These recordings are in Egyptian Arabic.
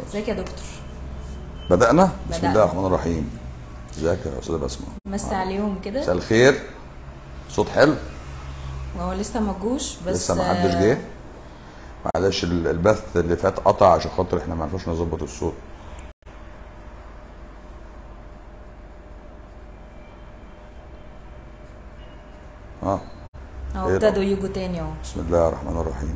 ازيك يا دكتور بدأنا بسم بدأنا. الله الرحمن الرحيم ازيك يا استاذه بسمه مسي عليهم كده مساء الخير صوت حلو هو لسه ما جوش بس لسه ما حدش آه، جه معلش ال- البث اللي فات قطع عشان خاطر احنا ما عرفناش نظبط الصوت اه اهو إيه ابتدوا يجوا تاني اهو بسم الله الرحمن الرحيم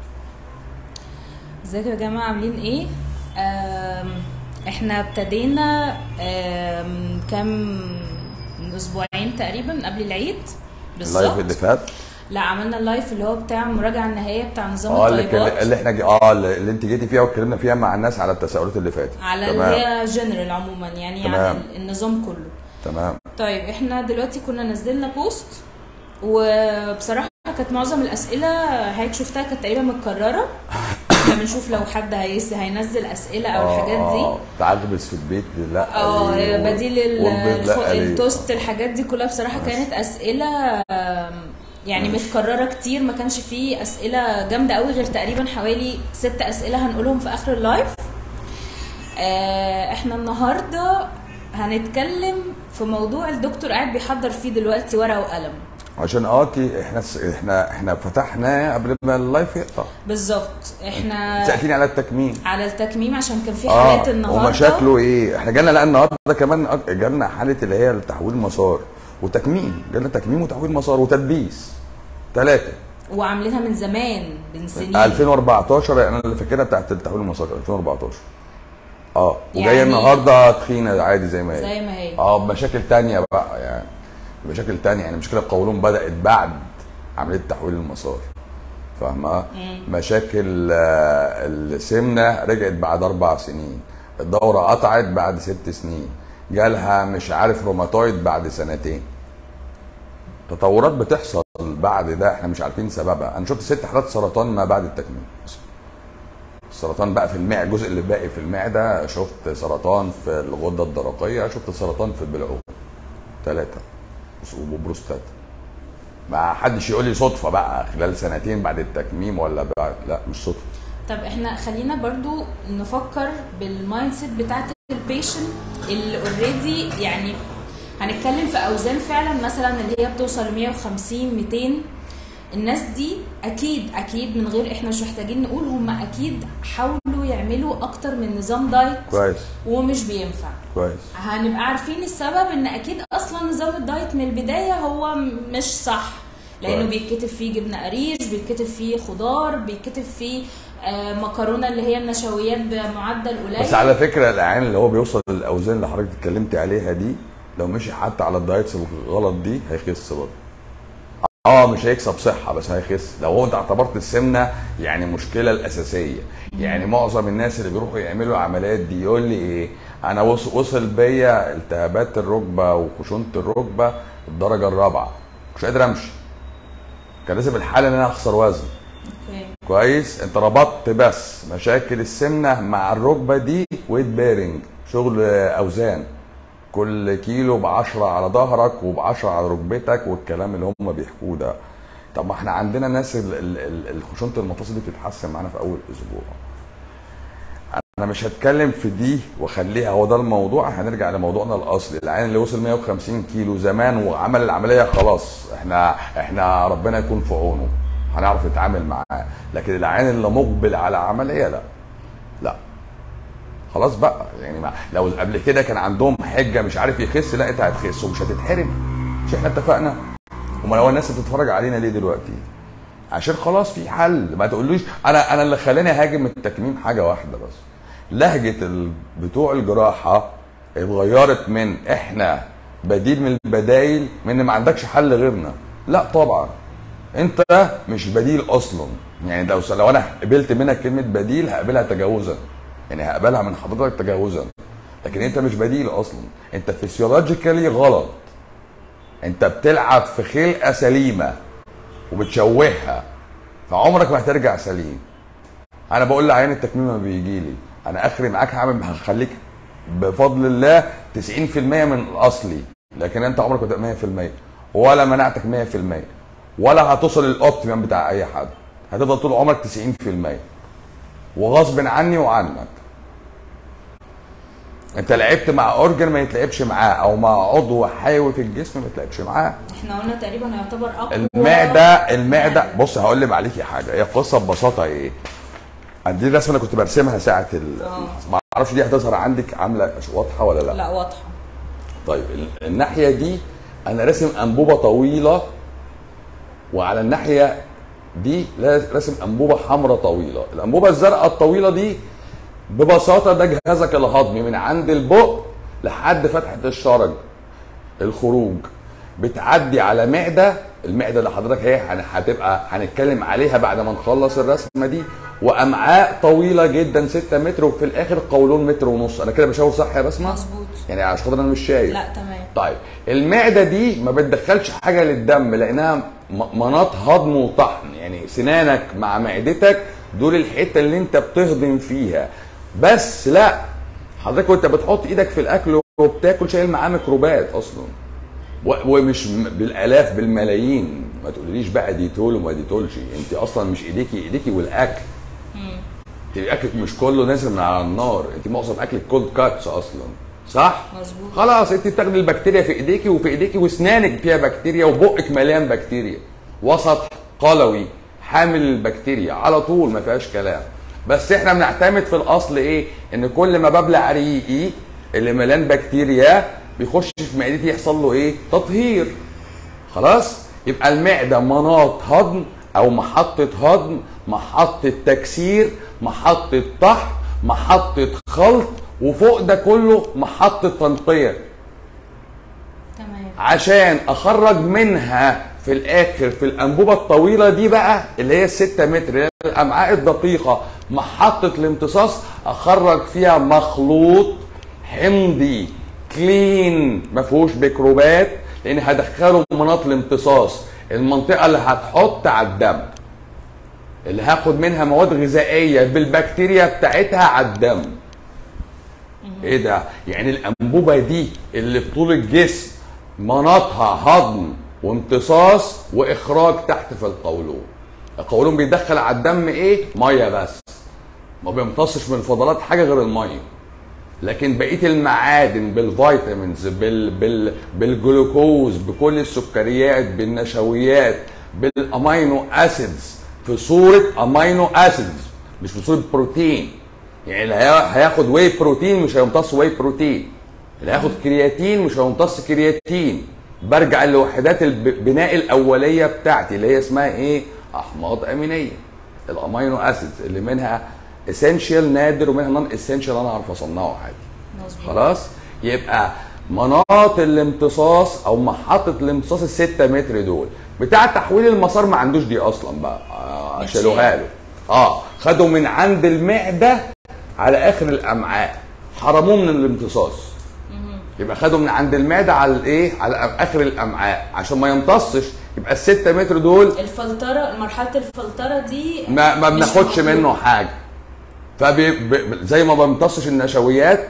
ازيكم يا جماعه عاملين ايه آم، احنا ابتدينا آم، كام من اسبوعين تقريبا قبل العيد اللايف اللي بالظبط فات لا عملنا اللايف اللي هو بتاع المراجعه النهائيه بتاع نظام اه اللي, الطيبات كان- اللي احنا جي- اه اللي اللي انت جيتي فيها واتكلمنا فيها مع الناس على التساؤلات اللي فاتت على اللي تمام هي جنرال عموما يعني تمام. على النظام كله تمام طيب احنا دلوقتي كنا نزلنا بوست وبصراحه كانت معظم الاسئله هيك شفتها كانت تقريبا متكرره احنا بنشوف لو حد هيس هينزل اسئله او الحاجات دي آه، تعجبس في البيت لا اه ليه، وال- بديل ال- والبيض لا الخ- ليه. التوست الحاجات دي كلها بصراحه كانت اسئله آم، يعني متكرره كتير ما كانش فيه اسئله جامده قوي غير تقريبا حوالي ست اسئله هنقولهم في اخر اللايف آه، احنا النهارده هنتكلم في موضوع الدكتور قاعد بيحضر فيه دلوقتي ورقه وقلم عشان اه احنا احنا احنا فتحناه قبل ما اللايف يقطع بالظبط احنا سالتيني على التكميم على التكميم عشان كان في حالات النهارده ومشاكله ايه احنا جالنا لا النهارده كمان أك- جالنا حاله اللي هي تحويل مسار وتكميم جالنا تكميم وتحويل مسار وتدبيس ثلاثه وعاملينها من زمان من سنين 2014 انا اللي فاكرها بتاعت التحويل المسار 2014 اه وجايه يعني- النهارده تخينه عادي زي ما هي زي ما هي اه بمشاكل تانية بقى يعني بمشاكل تانية يعني مشكلة القولون بدأت بعد عملية تحويل المسار فاهمة؟ مشاكل آه، السمنة رجعت بعد أربع سنين الدورة قطعت بعد ست سنين جالها مش عارف روماتويد بعد سنتين تطورات بتحصل بعد ده احنا مش عارفين سببها انا شفت ست حالات سرطان ما بعد التكميم السرطان بقى في المعده الجزء اللي باقي في المعده شفت سرطان في الغده الدرقيه شفت سرطان في البلعوم ثلاثه وبروستات ما حدش يقول لي صدفه بقى خلال سنتين بعد التكميم ولا بعد لا مش صدفه طب احنا خلينا برضو نفكر بالمايند سيت بتاعت البيشنت اللي اوريدي يعني هنتكلم في اوزان فعلا مثلا اللي هي بتوصل ل 150 200 الناس دي اكيد اكيد من غير احنا مش محتاجين نقول هم اكيد حاولوا يعملوا اكتر من نظام دايت كويس ومش بينفع كويس هنبقى عارفين السبب ان اكيد اصلا نظام الدايت من البدايه هو مش صح لانه كويس. بيتكتب فيه جبنه قريش بيتكتب فيه خضار بيتكتب فيه آه، مكرونه اللي هي النشويات بمعدل قليل بس على فكره الاعيان اللي هو بيوصل للاوزان اللي حضرتك اتكلمتي عليها دي لو مشي حتى على الدايتس الغلط دي هيخس برضه اه مش هيكسب صحه بس هيخس لو هو انت اعتبرت السمنه يعني مشكله الاساسيه يعني معظم الناس اللي بيروحوا يعملوا عمليات دي يقول لي ايه انا وص- وصل بيا التهابات الركبه وخشونه الركبه الدرجه الرابعه مش قادر امشي كان لازم الحل ان انا اخسر وزن اوكي كويس انت ربطت بس مشاكل السمنه مع الركبه دي ويت بيرنج شغل اوزان كل كيلو ب 10 على ظهرك وب 10 على ركبتك والكلام اللي هم بيحكوه ده طب ما احنا عندنا ناس ال- ال- ال- الخشونه المفاصل دي بتتحسن معانا في اول اسبوع انا مش هتكلم في دي واخليها هو ده الموضوع هنرجع لموضوعنا الاصلي العيان اللي وصل 150 كيلو زمان وعمل العمليه خلاص احنا احنا ربنا يكون في عونه هنعرف نتعامل معاه لكن العيان اللي مقبل على عمليه لا لا خلاص بقى يعني ما لو قبل كده كان عندهم حجه مش عارف يخس لا انت هتخس ومش هتتحرم مش احنا اتفقنا امال هو الناس بتتفرج علينا ليه دلوقتي عشان خلاص في حل ما تقولوش انا انا اللي خلاني هاجم التكميم حاجه واحده بس لهجه ال- بتوع الجراحه اتغيرت من احنا بديل من البدايل من إن ما عندكش حل غيرنا لا طبعا انت مش بديل اصلا يعني لو لو انا قبلت منك كلمه بديل هقبلها تجاوزا يعني هقبلها من حضرتك تجاوزا لكن انت مش بديل اصلا انت فيسيولوجيكالي غلط انت بتلعب في خلقه سليمه وبتشوهها فعمرك ما هترجع سليم انا بقول لعيان التكميم ما بيجي لي انا اخري معاك هعمل هخليك بفضل الله 90% من الاصلي لكن انت عمرك ما تبقى 100% ولا مناعتك 100% ولا هتوصل للاوبتيمم بتاع اي حد هتفضل طول عمرك 90% وغصب عني وعنك انت لعبت مع اورجن ما يتلعبش معاه او مع عضو حيوي في الجسم ما يتلعبش معاه احنا قلنا تقريبا يعتبر اقوى المعده المعده بص هقول لك عليكي حاجه هي القصه ببساطه ايه دي الرسمه اللي كنت برسمها ساعه ال... اه. ما اعرفش دي هتظهر عندك عامله واضحه ولا لا لا واضحه طيب ال- الناحيه دي انا راسم انبوبه طويله وعلى الناحيه دي لا- راسم انبوبه حمراء طويله الانبوبه الزرقاء الطويله دي ببساطه ده جهازك الهضمي من عند البق لحد فتحه الشرج الخروج بتعدي على معده المعده اللي حضرتك هي هن- هتبقى هنتكلم عليها بعد ما نخلص الرسمه دي وامعاء طويله جدا 6 متر وفي الاخر قولون متر ونص انا كده بشاور صح يا بسمه مظبوط يعني عشان خاطر انا مش شايف لا تمام طيب المعده دي ما بتدخلش حاجه للدم لانها م- مناط هضم وطحن يعني سنانك مع معدتك دول الحته اللي انت بتهضم فيها بس لا حضرتك وانت بتحط ايدك في الاكل وبتاكل شايل معاه ميكروبات اصلا و- ومش م- بالالاف بالملايين ما تقوليش بقى دي تول وما دي تولش انت اصلا مش ايديكي ايديكي والاكل انت اكلك مش كله نازل من على النار انت معظم اكلك كولد كاتس اصلا صح مظبوط خلاص انت بتاخدي البكتيريا في ايديكي وفي ايديكي واسنانك فيها بكتيريا وبقك مليان بكتيريا وسط قلوي حامل البكتيريا على طول ما فيهاش كلام بس احنا بنعتمد في الاصل ايه ان كل ما ببلع ريقي اللي مليان بكتيريا بيخش في معدتي يحصل له ايه تطهير خلاص يبقى المعده مناط هضم او محطه هضم محطه تكسير محطه طحن محطه خلط وفوق ده كله محطه تنقيه تمام عشان اخرج منها في الاخر في الانبوبه الطويله دي بقى اللي هي الستة متر اللي هي الامعاء الدقيقه محطه الامتصاص اخرج فيها مخلوط حمضي كلين ما فيهوش ميكروبات لان هدخله مناط الامتصاص المنطقه اللي هتحط على الدم اللي هاخد منها مواد غذائيه بالبكتيريا بتاعتها على الدم ايه ده يعني الانبوبه دي اللي في طول الجسم مناطها هضم وامتصاص واخراج تحت في القولون القولون بيدخل على الدم ايه ميه بس ما بيمتصش من الفضلات حاجه غير الميه لكن بقيه المعادن بالفيتامينز بال بال بالجلوكوز بكل السكريات بالنشويات بالامينو اسيدز في صوره امينو اسيدز مش في صوره بروتين يعني اللي هي- هياخد واي بروتين مش هيمتص واي بروتين اللي هياخد كرياتين مش هيمتص كرياتين برجع لوحدات البناء الاوليه بتاعتي اللي هي اسمها ايه احماض امينيه الامينو اسيدز اللي منها اسينشال نادر ومنها نون اسينشال انا اعرف اصنعه عادي مظبوط خلاص يبقى مناط الامتصاص او محطه الامتصاص الستة متر دول بتاع تحويل المسار ما عندوش دي اصلا بقى آه متشال. شالوها له اه خدوا من عند المعده على اخر الامعاء حرموه من الامتصاص يبقى خدوا من عند المعده على الايه على اخر الامعاء عشان ما يمتصش يبقى الستة متر دول الفلتره مرحله الفلتره دي ما ما مش بناخدش مطلوب. منه حاجه فبي ب- زي ما بيمتصش النشويات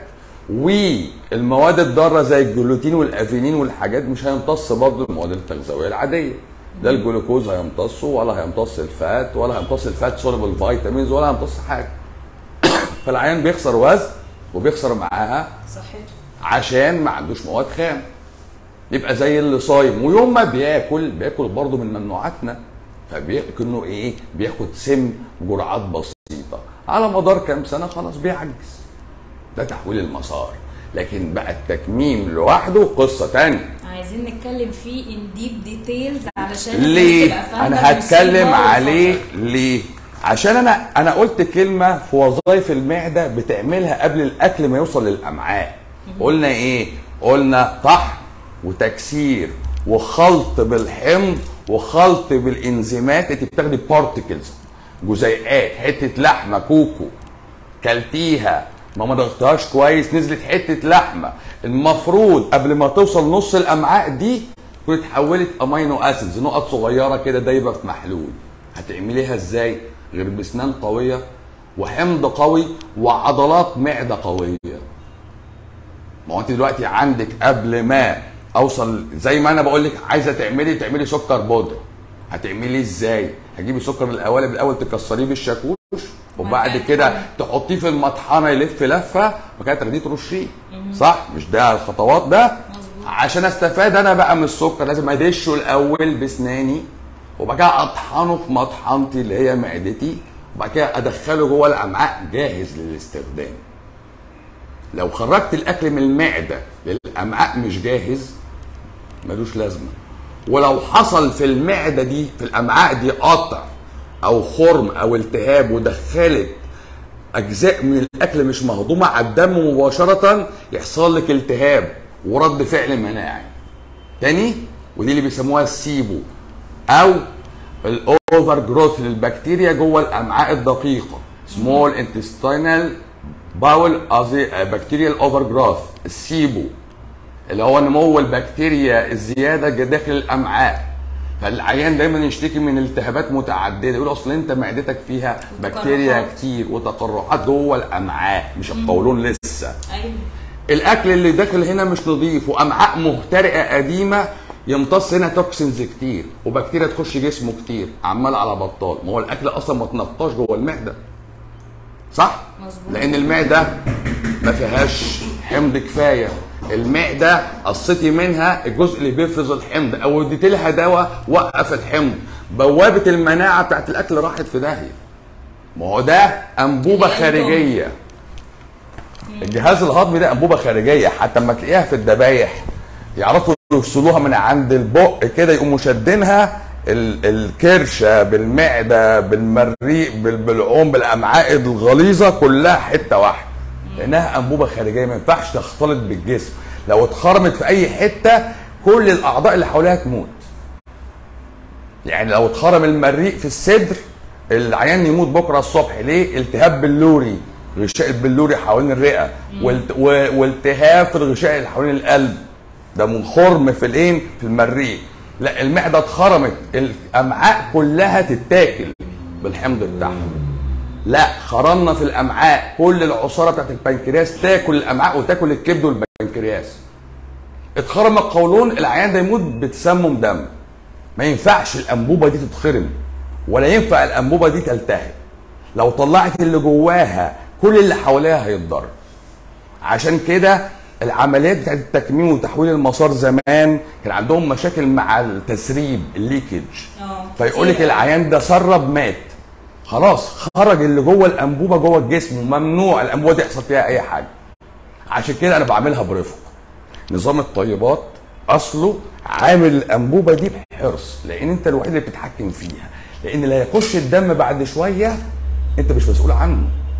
والمواد الضاره زي الجلوتين والافينين والحاجات مش هيمتص برضه المواد التغذويه العاديه لا الجلوكوز هيمتصه ولا هيمتص الفات ولا هيمتص الفات سوليبل فيتامينز ولا هيمتص حاجه فالعيان بيخسر وزن وبيخسر معاها صحته عشان ما عندوش مواد خام يبقى زي اللي صايم ويوم ما بياكل بياكل برضه من ممنوعاتنا فبيكنه ايه بياخد سم جرعات بسيطه على مدار كام سنه خلاص بيعجز ده تحويل المسار لكن بقى التكميم لوحده قصه تانية عايزين نتكلم فيه ان ديب ديتيلز علشان ليه الناس تبقى فاهمة انا هتكلم بالسيما عليه والفلترة. ليه عشان انا انا قلت كلمه في وظائف المعده بتعملها قبل الاكل ما يوصل للامعاء قلنا ايه قلنا طحن وتكسير وخلط بالحمض وخلط بالانزيمات انت بتاخدي بارتكلز جزيئات حته لحمه كوكو كلتيها ما مضغتهاش كويس نزلت حته لحمه المفروض قبل ما توصل نص الامعاء دي تكون اتحولت امينو اسيدز نقط صغيره كده دايبه في محلول هتعمليها ازاي غير باسنان قويه وحمض قوي وعضلات معده قويه ما هو انت دلوقتي عندك قبل ما اوصل زي ما انا بقول لك عايزه تعملي تعملي سكر بودره هتعملي ازاي هتجيبي سكر الاول بالاول تكسريه بالشاكوش وبعد وبعد كده كده تحطيه في المطحنه يلف لفه وبعد كده تاخديه ترشيه صح مش ده الخطوات ده مظبوط. عشان استفاد انا بقى من السكر لازم ادشه الاول باسناني وبعد كده اطحنه في مطحنتي اللي هي معدتي وبعد كده ادخله جوه الامعاء جاهز للاستخدام لو خرجت الاكل من المعده للامعاء مش جاهز ملوش لازمه ولو حصل في المعده دي في الامعاء دي قطع او خرم او التهاب ودخلت اجزاء من الاكل مش مهضومه على الدم مباشره يحصل لك التهاب ورد فعل مناعي تاني ودي اللي بيسموها السيبو او الاوفر جروث للبكتيريا جوه الامعاء الدقيقه سمول انتستينال باول قصدي بكتيريا اوفر جروث السيبو اللي هو نمو البكتيريا الزياده داخل الامعاء فالعيان دايما يشتكي من التهابات متعدده يقول اصل انت معدتك فيها بكتيريا وتقرحات. كتير وتقرحات جوه الامعاء مش القولون لسه ايوه الاكل اللي داخل هنا مش نظيف وامعاء مهترئه قديمه يمتص هنا توكسينز كتير وبكتيريا تخش جسمه كتير عمال على بطال ما هو الاكل اصلا ما تنقاش جوه المعده صح مظبوط. لان المعده ما فيهاش حمض كفايه المعده قصتي منها الجزء اللي بيفرز الحمض او اديت لها دواء وقف الحمض بوابه المناعه بتاعت الاكل راحت في داهيه ما هو ده انبوبه الأندوم. خارجيه الجهاز الهضمي ده انبوبه خارجيه حتى لما تلاقيها في الذبايح يعرفوا يفصلوها من عند البق كده يقوموا شادينها ال- الكرشه بالمعده بالمريء بالبلعوم بالامعاء الغليظه كلها حته واحده لانها انبوبه خارجيه ما ينفعش تختلط بالجسم لو اتخرمت في اي حته كل الاعضاء اللي حواليها تموت يعني لو اتخرم المريء في الصدر العيان يموت بكره الصبح ليه؟ التهاب بلوري غشاء البلوري حوالين الرئه والت... و... والتهاب في الغشاء اللي حوالين القلب ده من خرم في الايه؟ في المريء لا المعده اتخرمت الامعاء كلها تتاكل بالحمض بتاعها لا خرمنا في الامعاء كل العصاره بتاعت البنكرياس تاكل الامعاء وتاكل الكبد والبنكرياس اتخرم القولون العيان ده يموت بتسمم دم ما ينفعش الانبوبه دي تتخرم ولا ينفع الانبوبه دي تلتهب لو طلعت اللي جواها كل اللي حواليها هيتضرر عشان كده العمليات بتاعت التكميم وتحويل المسار زمان كان عندهم مشاكل مع التسريب الليكج اه فيقول لك كتير. العيان ده سرب مات خلاص خرج اللي جوه الانبوبه جوه الجسم وممنوع الانبوبه دي يحصل فيها اي حاجه عشان كده انا بعملها برفق نظام الطيبات اصله عامل الانبوبه دي بحرص لان انت الوحيد اللي بتتحكم فيها لان اللي هيخش الدم بعد شويه انت مش مسؤول عنه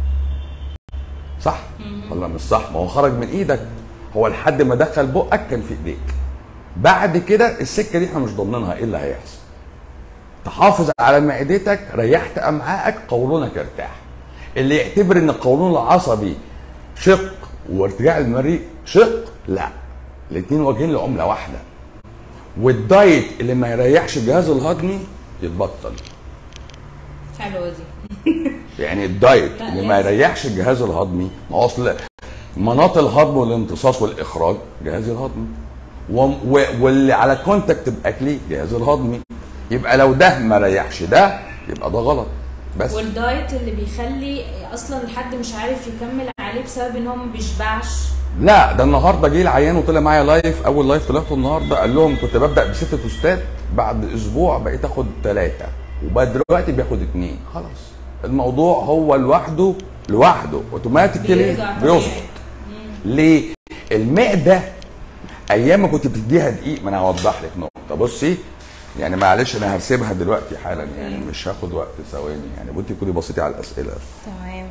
صح ولا مش صح ما هو خرج من ايدك هو لحد ما دخل بقك كان في ايديك بعد كده السكه دي احنا مش ضامنينها ايه اللي هيحصل تحافظ على معدتك ريحت امعائك قولونك ارتاح اللي يعتبر ان القولون العصبي شق وارتجاع المريء شق لا الاثنين واجهين لعمله واحده والدايت اللي ما يريحش الجهاز الهضمي يتبطل حلوه دي يعني الدايت لا، اللي ما لازم. يريحش الجهاز الهضمي ما هو اصل مناط الهضم والامتصاص والاخراج جهاز الهضمي و... و... واللي على كونتاكت باكلي جهاز الهضمي يبقى لو ده ما ريحش ده يبقى ده غلط بس والدايت اللي بيخلي اصلا الحد مش عارف يكمل عليه بسبب ان هو ما بيشبعش لا ده النهارده جه العيان وطلع معايا لايف اول لايف طلعته النهارده قال لهم كنت ببدا بست توستات بعد اسبوع بقيت اخد ثلاثه وبقى دلوقتي بياخد اثنين خلاص الموضوع هو لوحده لوحده اوتوماتيكلي بيرجع طبيعي. بيظبط ليه؟ المعده ايام ما كنت بتديها دقيق ما انا هوضح لك نقطه بصي يعني معلش انا هرسبها دلوقتي حالا يعني مش هاخد وقت ثواني يعني وانت كوني بصيتي على الاسئله تمام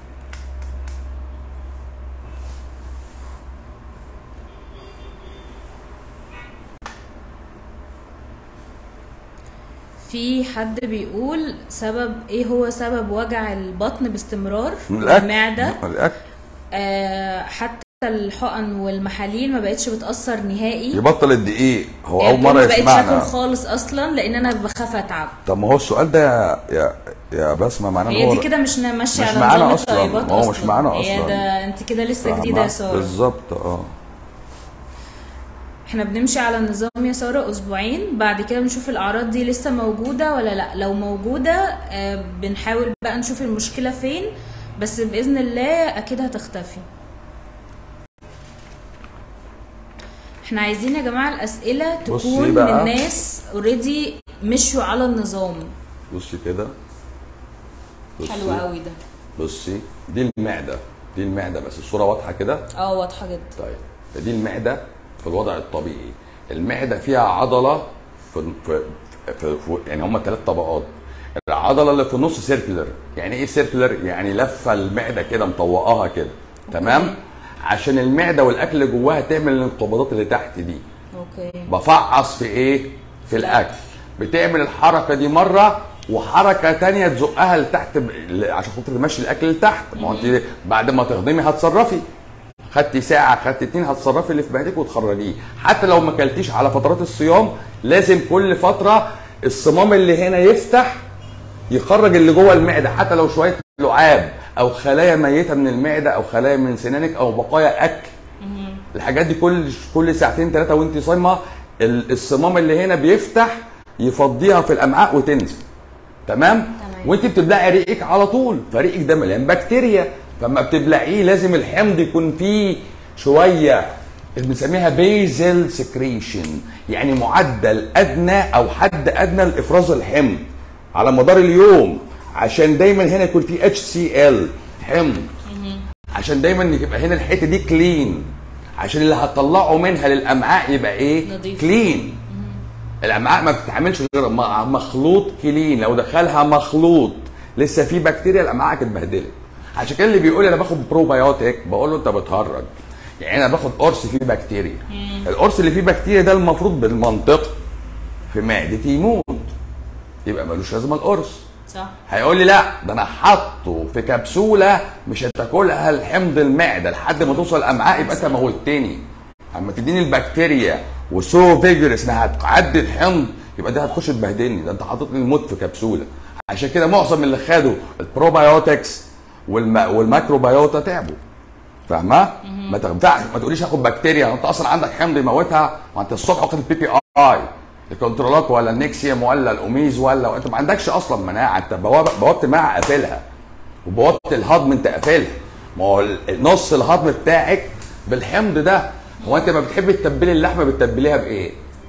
في حد بيقول سبب ايه هو سبب وجع البطن باستمرار من الاكل المعده من الاكل آه حتى الحقن والمحاليل ما بقتش بتاثر نهائي يبطل الدقيق هو يعني اول مره ما بقتش يسمعنا اكل خالص اصلا لان انا بخاف اتعب طب ما هو السؤال ده يا يا, يا بسمه معناه إن هي هو دي كده مش ماشيه مش على معانا نظام أصلاً. الطيبات ما هو مش اصلا معانا هي أصلاً. ده انت كده لسه فاهمة؟ جديده يا ساره بالظبط اه احنا بنمشي على النظام يا ساره اسبوعين بعد كده بنشوف الاعراض دي لسه موجوده ولا لا لو موجوده آه، بنحاول بقى نشوف المشكله فين بس باذن الله اكيد هتختفي احنا عايزين يا جماعه الاسئله بصي تكون بقى. للناس اوريدي مشوا على النظام بصي كده بصي. حلو قوي ده بصي دي المعده دي المعده بس الصوره واضحه كده اه واضحه جدا طيب دي المعده في الوضع الطبيعي المعده فيها عضله في, في, في, في يعني هم ثلاث طبقات العضله اللي في النص سيركلر يعني ايه سيركلر يعني لفه المعده كده مطوقاها كده تمام عشان المعده والاكل اللي جواها تعمل الانقباضات اللي تحت دي اوكي بفعص في ايه في الاكل بتعمل الحركه دي مره وحركه تانية تزقها لتحت ب... ل- عشان خاطر تمشي الاكل لتحت ما هو انت بعد ما تهضمي هتصرفي خدتي ساعه خدتي اتنين هتصرفي اللي في معدتك وتخرجيه حتى لو ما اكلتيش على فترات الصيام لازم كل فتره الصمام اللي هنا يفتح يخرج اللي جوه المعده حتى لو شويه لعاب او خلايا ميته من المعده او خلايا من سنانك او بقايا اكل الحاجات دي كل كل ساعتين ثلاثه وانت صايمه ال- الصمام اللي هنا بيفتح يفضيها في الامعاء وتنزل تمام تمام. وانت بتبلعي ريقك على طول فريقك ده مليان بكتيريا فلما بتبلعيه لازم الحمض يكون فيه شويه بنسميها بيزل سكريشن يعني معدل ادنى او حد ادنى لافراز الحمض على مدار اليوم عشان دايما هنا يكون في اتش سي ال حمض عشان دايما يبقى هنا الحته دي كلين عشان اللي هتطلعه منها للامعاء يبقى ايه نظيف. كلين الامعاء ما بتتعاملش غير مع مخلوط كلين لو دخلها مخلوط لسه في بكتيريا الامعاء اتبهدلت عشان كده اللي بيقول لي انا باخد بروبايوتيك بقول له انت بتهرج يعني انا باخد قرص فيه بكتيريا القرص اللي فيه بكتيريا ده المفروض بالمنطق في معدتي يموت يبقى ملوش لازمه القرص صح هيقول لي لا ده انا حاطه في كبسوله مش هتاكلها الحمض المعده لحد ما توصل الامعاء يبقى انت موتني اما تديني البكتيريا وسو فيجرس انها هتعدي الحمض يبقى ده هتخش تبهدلني ده انت حاطط لي الموت في كبسوله عشان كده معظم اللي خدوا البروبايوتكس والم... والماكروبيوتا تعبوا فاهمه؟ ما تنفعش ما تقوليش اخد بكتيريا انت اصلا عندك حمض يموتها ما انت الصبح واخد البي بي اي الكنترولات ولا النكسيوم ولا الاوميز ولا انت ما عندكش اصلا مناعه انت بوابه بوابه المناعه قافلها وبوابه الهضم انت قافلها ما هو ال- نص الهضم بتاعك بالحمض ده هو انت ما بتحبي تتبلي اللحمه بتتبليها بايه؟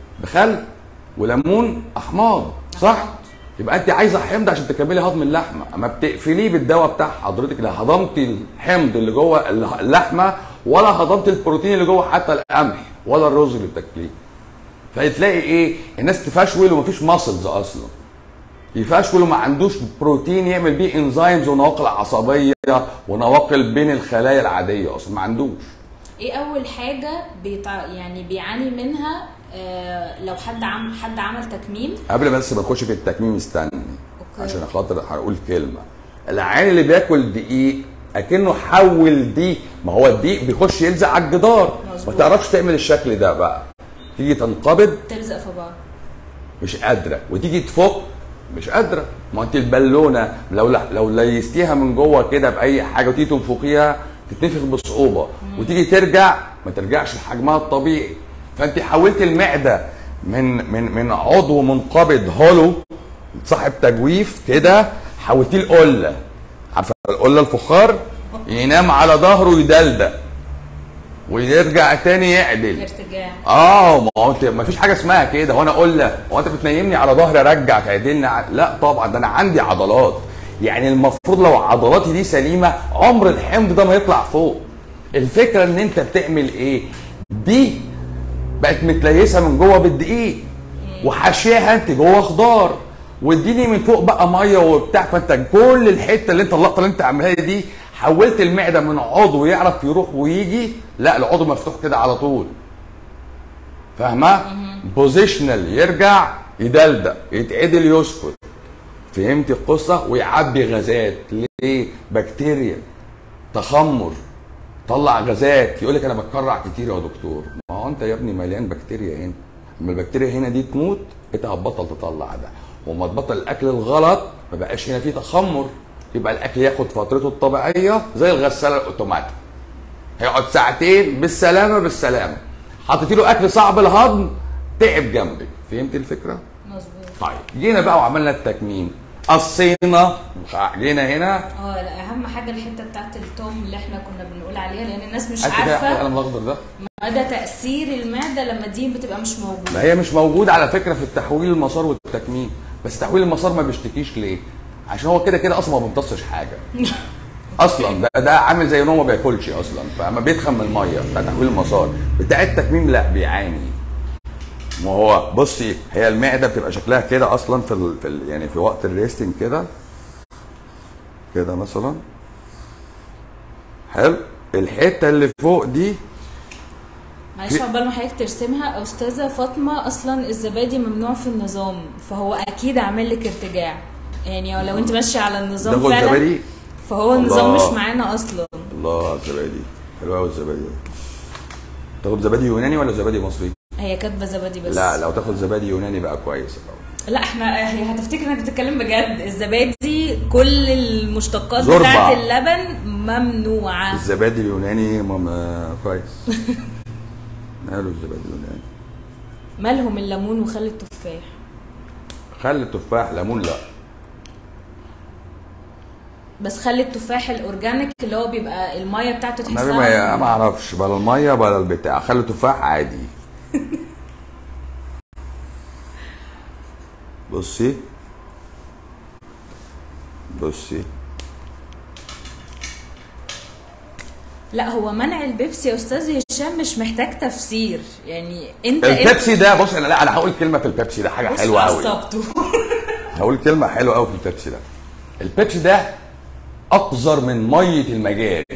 بخل وليمون احماض صح؟ يبقى انت عايزه حمض عشان تكملي هضم اللحمه اما بتقفليه بالدواء بتاع حضرتك لا هضمتي الحمض اللي جوه اللحمه ولا هضمت البروتين اللي جوه حتى القمح ولا الرز اللي بتاكليه فتلاقي ايه الناس تفشول ومفيش ماسلز اصلا يفشول وما عندوش بروتين يعمل بيه انزيمز ونواقل عصبيه ونواقل بين الخلايا العاديه اصلا ما عندوش ايه اول حاجه بيتع... يعني بيعاني منها آه لو حد عم حد عمل تكميم قبل ما بس ما نخش في التكميم استني أوكي. عشان خاطر هقول كلمه العيان اللي بياكل دقيق اكنه حول دي ما هو الدقيق بيخش يلزق على الجدار ما مظبوط. تعرفش تعمل الشكل ده بقى تيجي تنقبض تلزق في بعض مش قادره وتيجي تفك مش قادره ما انت البالونه لو لو ليستيها من جوه كده باي حاجه وتيجي تنفخيها تتنفخ بصعوبه وتيجي ترجع ما ترجعش لحجمها الطبيعي فانت حولت المعده من من من عضو منقبض هولو صاحب تجويف كده حولتيه لقله عارفه القله الفخار ينام على ظهره يدلدق ويرجع تاني يعدل ارتجاع اه ما هو انت ما فيش حاجه اسمها كده هو انا اقول لك هو انت بتنيمني على ظهري ارجع تعدلني ع- لا طبعا ده انا عندي عضلات يعني المفروض لو عضلاتي دي سليمه عمر الحمض ده ما يطلع فوق الفكره ان انت بتعمل ايه دي بقت متليسه من جوه بالدقيق وحاشيها انت جوه خضار واديني من فوق بقى ميه وبتاع فانت كل الحته اللي انت اللقطه اللي انت عاملها دي حولت المعده من عضو يعرف يروح ويجي لا العضو مفتوح كده على طول فاهمه بوزيشنال يرجع يدلدق يتعدل يسكت فهمت القصه ويعبي غازات ليه بكتيريا تخمر طلع غازات يقول لك انا بتكرع كتير يا دكتور ما هو انت يا ابني مليان بكتيريا هنا اما البكتيريا هنا دي تموت انت هتبطل تطلع ده وما تبطل الاكل الغلط ما بقاش هنا فيه تخمر يبقى الاكل ياخد فترته الطبيعيه زي الغساله الاوتوماتيك هيقعد ساعتين بالسلامه بالسلامه حطيت له اكل صعب الهضم تعب جنبك فهمت الفكره مظبوط طيب جينا بقى وعملنا التكميم قصينا جينا هنا اه لا اهم حاجه الحته بتاعت التوم اللي احنا كنا بنقول عليها لان الناس مش هات كده عارفه القلم الاخضر ده مدى تاثير المعده لما الدهون بتبقى مش ما موجوده هي مش موجوده على فكره في التحويل المسار والتكميم بس تحويل المسار ما بيشتكيش ليه عشان هو كده كده اصلا ما بيمتصش حاجه اصلا ده ده عامل زي ان هو ما بياكلش اصلا فما بيتخن من الميه بتاع تحويل المسار بتاع التكميم لا بيعاني ما هو بصي هي المعده بتبقى شكلها كده اصلا في ال... في ال... يعني في وقت الريستنج كده كده مثلا حلو الحته اللي فوق دي معلش عقبال ما حضرتك ترسمها استاذه فاطمه اصلا الزبادي ممنوع في النظام فهو اكيد عامل لك ارتجاع يعني لو انت ماشيه على النظام تاخد فعلا زبادي فهو النظام الله. مش معانا اصلا الله على الزبادي حلو قوي الزبادي ده. تاخد زبادي يوناني ولا زبادي مصري؟ هي كاتبه زبادي بس لا لو تاخد زبادي يوناني بقى كويس لا احنا هي هتفتكر انك بتتكلم بجد الزبادي كل المشتقات زربة. بتاعت اللبن ممنوعه الزبادي اليوناني ماما كويس ماله الزبادي اليوناني مالهم الليمون وخل التفاح خل التفاح ليمون لا بس خل التفاح الاورجانيك اللي هو بيبقى الميه بتاعته النبي ما تحسها ما اعرفش بلا الميه بلا البتاع خل التفاح عادي بصي بصي لا هو منع البيبسي يا استاذ هشام مش محتاج تفسير يعني انت انت البيبسي ده بص انا لا انا هقول كلمه في البيبسي ده حاجه بص حلوه قوي عصبته هقول كلمة حلوة قوي في البيبسي ده. البيبسي ده أقذر من مية المجاري.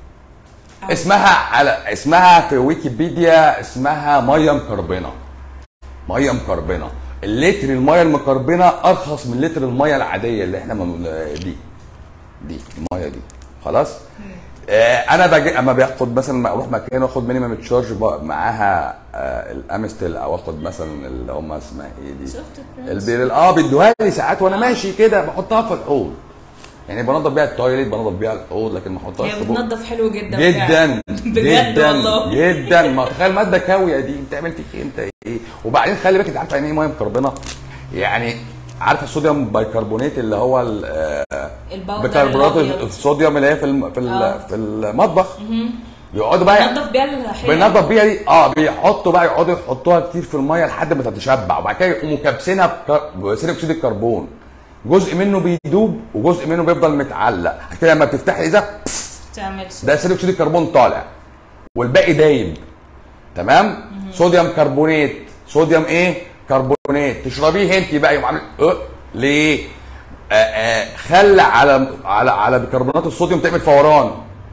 اسمها على اسمها في ويكيبيديا اسمها مية مكربنة. مية مكربنة. اللتر المية المكربنة أرخص من لتر المية العادية اللي احنا من دي. دي المية دي. خلاص؟ آه انا باجي اما باخد مثلا ما اروح مكان واخد مينيمم تشارج معاها آه الامستل او اخد مثلا اللي هم اسمها ايه دي شفت البرايس؟ البير اه بيدوها لي ساعات وانا ماشي كده بحطها في الحوض يعني بنضف بيها التويليت بنضف بيها الحوض لكن ما احطهاش هي في بق- بتنضف حلو جدا جدا فعلا. بجد جدا والله جدا ما تخيل ماده كاويه دي بتعمل فيك ايه انت ايه وبعدين خلي بالك انت عارف يعني ايه ميه مكربنه يعني عارف الصوديوم بايكربونات اللي هو ال- آه، الباودر بيكربونات الأبيض. الصوديوم اللي هي في الم- في ال- آه. في المطبخ يقعدوا بقى بنضف بيها الحياه بننضف بيها دي اه بيحطوا بقى يقعدوا يحطوها كتير في الميه لحد ما تتشبع وبعد كده يقوموا كابسينها بك- بثاني اكسيد الكربون جزء منه بيدوب وجزء منه بيفضل متعلق كده لما بتفتح الازازه تعمل ده ثاني اكسيد الكربون طالع والباقي دايب تمام صوديوم كربونات صوديوم ايه كربونات تشربيه انت بقى يقوم عامل اه ليه آه آه خل على على على بيكربونات الصوديوم تعمل فوران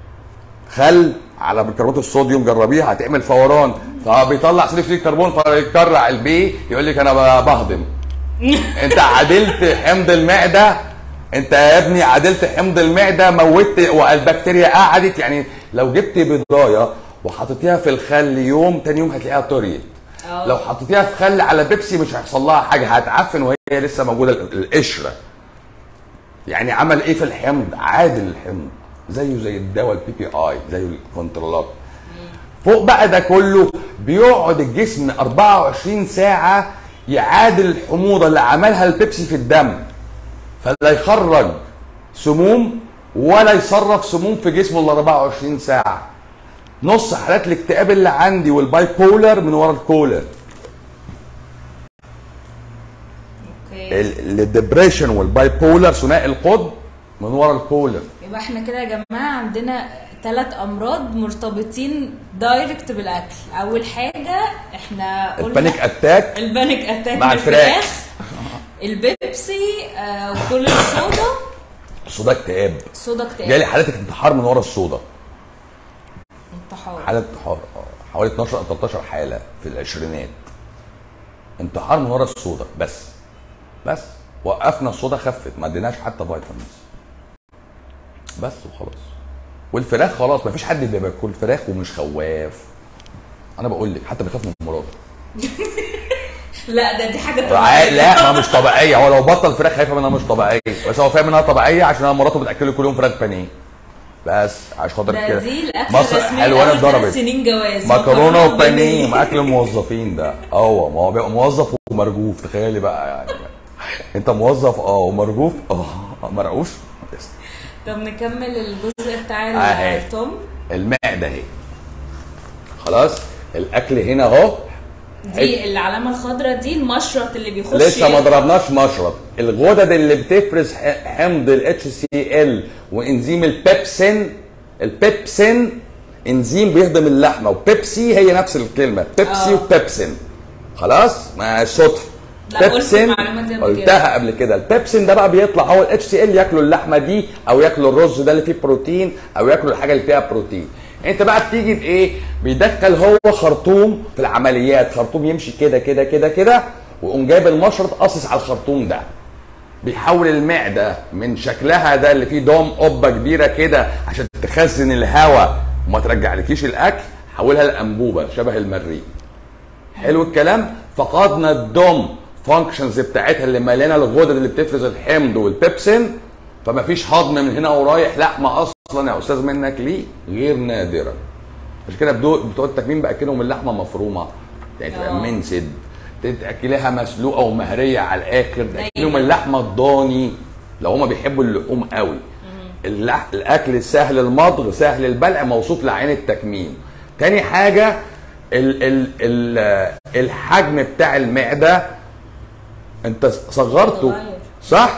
خل على بيكربونات الصوديوم جربيها هتعمل فوران فبيطلع ثاني اكسيد الكربون فيكرع البي يقول لك انا ب- بهضم انت عدلت حمض المعده انت يا ابني عدلت حمض المعده موتت والبكتيريا قعدت يعني لو جبت بضايه وحطيتيها في الخل يوم تاني يوم هتلاقيها طريت اه. لو حطيتيها في خل على بيبسي مش هيحصل لها حاجه هتعفن وهي لسه موجوده ال- القشره يعني عمل ايه في الحمض عادل الحمض زيه زي الدواء البي بي اي زي الكنترولات فوق بقى ده كله بيقعد الجسم 24 ساعة يعادل الحموضة اللي عملها البيبسي في الدم فلا يخرج سموم ولا يصرف سموم في جسمه ال 24 ساعة نص حالات الاكتئاب اللي عندي والباي بولر من ورا الكولا اوكي الدبريشن والباي بولر ثنائي القطب من ورا الكولا يبقى احنا كده يا جماعه عندنا ثلاث امراض مرتبطين دايركت بالاكل اول حاجه احنا قلنا البانيك اتاك البانيك اتاك مع من الفراخ. البيبسي آه وكل الصودا صودا اكتئاب صودا اكتئاب جالي حالات انتحار من ورا الصودا انتحار حالة انتحار اه حوالي 12 او 13 حالة في العشرينات انتحار من ورا الصودا بس بس وقفنا الصودا خفت ما اديناش حتى فيتامينز بس وخلاص والفراخ خلاص ما فيش حد بيبقى بياكل فراخ ومش خواف انا بقول لك حتى بيخاف من مراته لا ده دي حاجه ع- طبيعيه لا ما مش طبيعيه هو لو بطل فراخ خايفه منها مش طبيعيه بس هو فاهم انها طبيعيه عشان انا مراته بتاكله كل يوم فراخ بانيه بس عشان خاطر ده كده دي الاكل مصر الرسمي حلوانه اول ثلاث اتضربت سنين جواز مكرونه وبانيه مع اكل الموظفين ده اه ما هو بيبقى موظف ومرجوف تخيلي بقى يعني انت موظف اه ومرجوف اه مرعوش بس. طب نكمل الجزء بتاع أهي. التوم المعده اهي خلاص الاكل هنا اهو دي العلامه الخضراء دي المشرط اللي بيخش لسه ما ضربناش مشرط الغدد اللي بتفرز ح- حمض الاتش سي ال وانزيم البيبسين البيبسين انزيم بيهضم اللحمه وبيبسي هي نفس الكلمه بيبسي آه. وبيبسين خلاص ما صدفه لا، قلت المعلومة دي قبل كده. قلتها قبل كده البيبسين ده بقى بيطلع هو الاتش سي ال ياكلوا اللحمه دي او ياكلوا الرز ده اللي فيه بروتين او ياكلوا الحاجه اللي فيها بروتين انت بقى بتيجي بايه بيدخل هو خرطوم في العمليات خرطوم يمشي كده كده كده كده ويقوم جايب المشرط قاصص على الخرطوم ده بيحول المعده من شكلها ده اللي فيه دوم قبه كبيره كده عشان تخزن الهواء وما ترجعلكيش الاكل حولها لانبوبه شبه المريء حلو الكلام فقدنا الدوم فانكشنز بتاعتها اللي مليانه الغدد اللي بتفرز الحمض والبيبسين فما فيش هضم من هنا ورايح لحمه اصلا يا استاذ منك ليه غير نادرا عشان كده بدو- بتوع التكميم باكلهم اللحمه مفرومه يعني تبقى آه. منسد تاكلها مسلوقه ومهريه على الاخر تاكلهم نية. اللحمه الضاني لو هما بيحبوا اللحوم قوي اللح... الاكل سهل المضغ سهل البلع موصوف لعين التكميم تاني حاجه ال... ال... ال... الحجم بتاع المعده انت صغرته اتغير. صح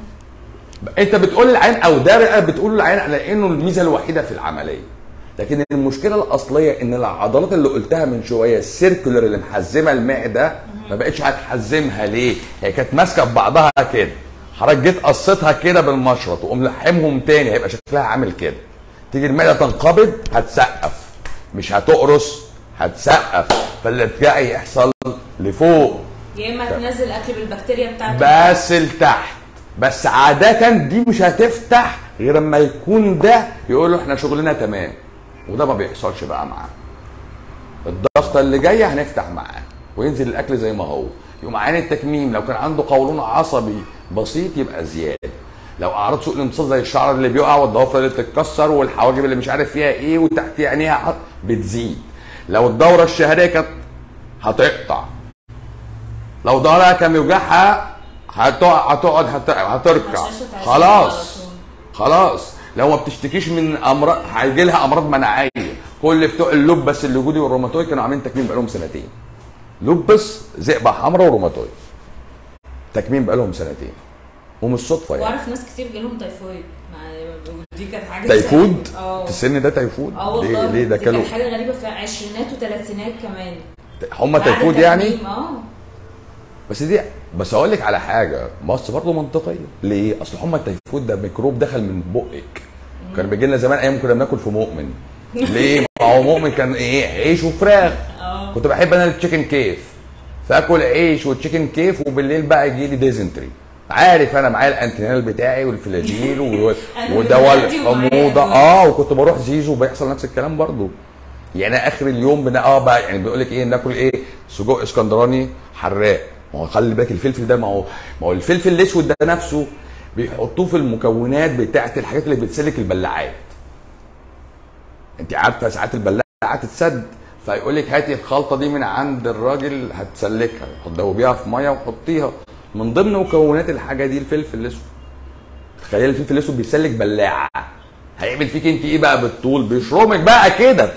انت بتقول للعين او ده بقى بتقول للعين على انه الميزه الوحيده في العمليه لكن المشكله الاصليه ان العضلات اللي قلتها من شويه السيركولر اللي محزمه المعده ما بقتش هتحزمها ليه؟ هي كانت ماسكه في بعضها كده حضرتك جيت قصيتها كده بالمشرط وقوم لحمهم تاني هيبقى شكلها عامل كده تيجي المعده تنقبض هتسقف مش هتقرص هتسقف فالارتجاع يحصل لفوق يا اما تنزل اكل بالبكتيريا بتاعته بس لتحت بس عادة دي مش هتفتح غير اما يكون ده يقول له احنا شغلنا تمام وده ما بيحصلش بقى معاه الضغطة اللي جاية هنفتح معاه وينزل الاكل زي ما هو يقوم عين التكميم لو كان عنده قولون عصبي بسيط يبقى زيادة لو اعراض سوء الامتصاص زي الشعر اللي بيقع والضوافر اللي بتتكسر والحواجب اللي مش عارف فيها ايه وتحت عينيها حط- بتزيد لو الدورة الشهرية كانت هتقطع لو ظهرها كان بيوجعها هتقع هتقعد هت- هتركع هشاشة عشان على خلاص طول. خلاص لو ما بتشتكيش من امراض هيجي لها امراض مناعيه كل بتوع اللوبس الوجودي والروماتويد كانوا عاملين تكميم بقالهم سنتين لوبس ذئبه حمراء وروماتويد تكميم بقالهم سنتين ومش صدفه يعني واعرف ناس كتير جالهم تيفويد مع- ودي كانت حاجه تيفود اه في السن ده تيفود اه ليه والله ليه ده دي كانوا كانت حاجه غريبه في عشرينات وثلاثينات كمان هم بعد تيفود يعني التكميم، اه بس دي بس اقول لك على حاجه بس برضه منطقيه ليه؟ اصل حمى التيفود ده ميكروب دخل من بقك كان بيجي لنا زمان ايام كنا بناكل في مؤمن ليه؟ ما هو مؤمن كان ايه؟ عيش وفراخ اه كنت بحب انا التشيكن كيف فاكل عيش والتشيكن كيف وبالليل بقى يجي لي ديزنتري عارف انا معايا الانتينال بتاعي والفلاجيل و- أنا ودواء دلوقتي ومعايا الحموضه دول. اه وكنت بروح زيزو بيحصل نفس الكلام برضو يعني اخر اليوم بنا اه بقى يعني بيقول لك ايه ناكل ايه سجق اسكندراني حراق ما هو خلي بالك الفلفل ده ما هو ما هو الفلفل الاسود ده نفسه بيحطوه في المكونات بتاعت الحاجات اللي بتسلك البلاعات انت عارفه ساعات البلاعه تتسد فيقول لك هاتي الخلطه دي من عند الراجل هتسلكها تدوبيها في ميه وحطيها من ضمن مكونات الحاجه دي الفلفل الاسود تخيل الفلفل الاسود بيسلك بلاعه هيعمل فيك انت ايه بقى بالطول بيشرمك بقى كده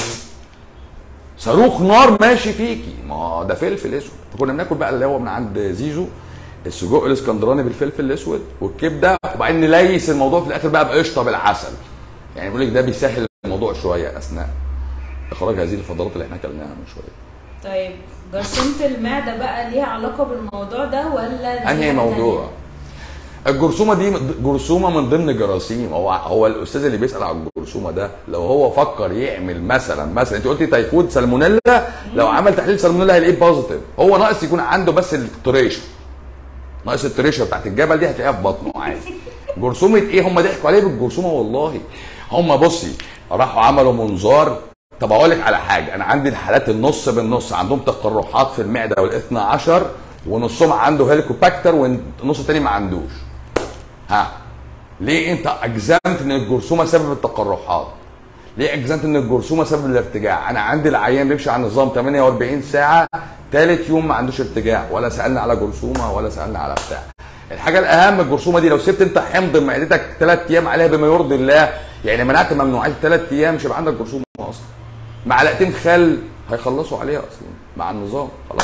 صاروخ نار ماشي فيكي ما هو ده فلفل اسود فكنا بناكل بقى اللي هو من عند زيزو السجق الاسكندراني بالفلفل الاسود والكبده وبعدين نليس الموضوع في الاخر بقى بقشطه بالعسل يعني بيقول لك ده بيسهل الموضوع شويه اثناء اخراج هذه الفضلات اللي احنا اكلناها من شويه طيب جرثومه المعده بقى ليها علاقه بالموضوع ده ولا دي انهي حاجة موضوع الجرثومه دي جرثومه من ضمن جراثيم هو هو الاستاذ اللي بيسال على الجرثومه ده لو هو فكر يعمل مثلا مثلا انت قلتي تيفود سالمونيلا لو عمل تحليل سالمونيلا هيلاقيه بوزيتيف هو ناقص يكون عنده بس التريشه ناقص التريشه بتاعت الجبل دي هتلاقيها في بطنه عادي جرثومه ايه هم ضحكوا عليه بالجرثومه والله هم بصي راحوا عملوا منظار طب اقول لك على حاجه انا عندي الحالات النص بالنص عندهم تقرحات في المعده والاثنى عشر ونصهم عنده هيليكوباكتر والنص التاني ما عندوش ها ليه انت اجزمت ان الجرثومه سبب التقرحات ليه اجزمت ان الجرثومه سبب الارتجاع انا عندي العيان بيمشي على نظام 48 ساعه ثالث يوم ما عندوش ارتجاع ولا سالنا على جرثومه ولا سالنا على بتاع الحاجه الاهم الجرثومه دي لو سبت انت حمض معدتك ثلاث ايام عليها بما يرضي الله يعني منعت ممنوعات ثلاث ايام مش هيبقى عندك جرثومه اصلا معلقتين خل هيخلصوا عليها اصلا مع النظام خلاص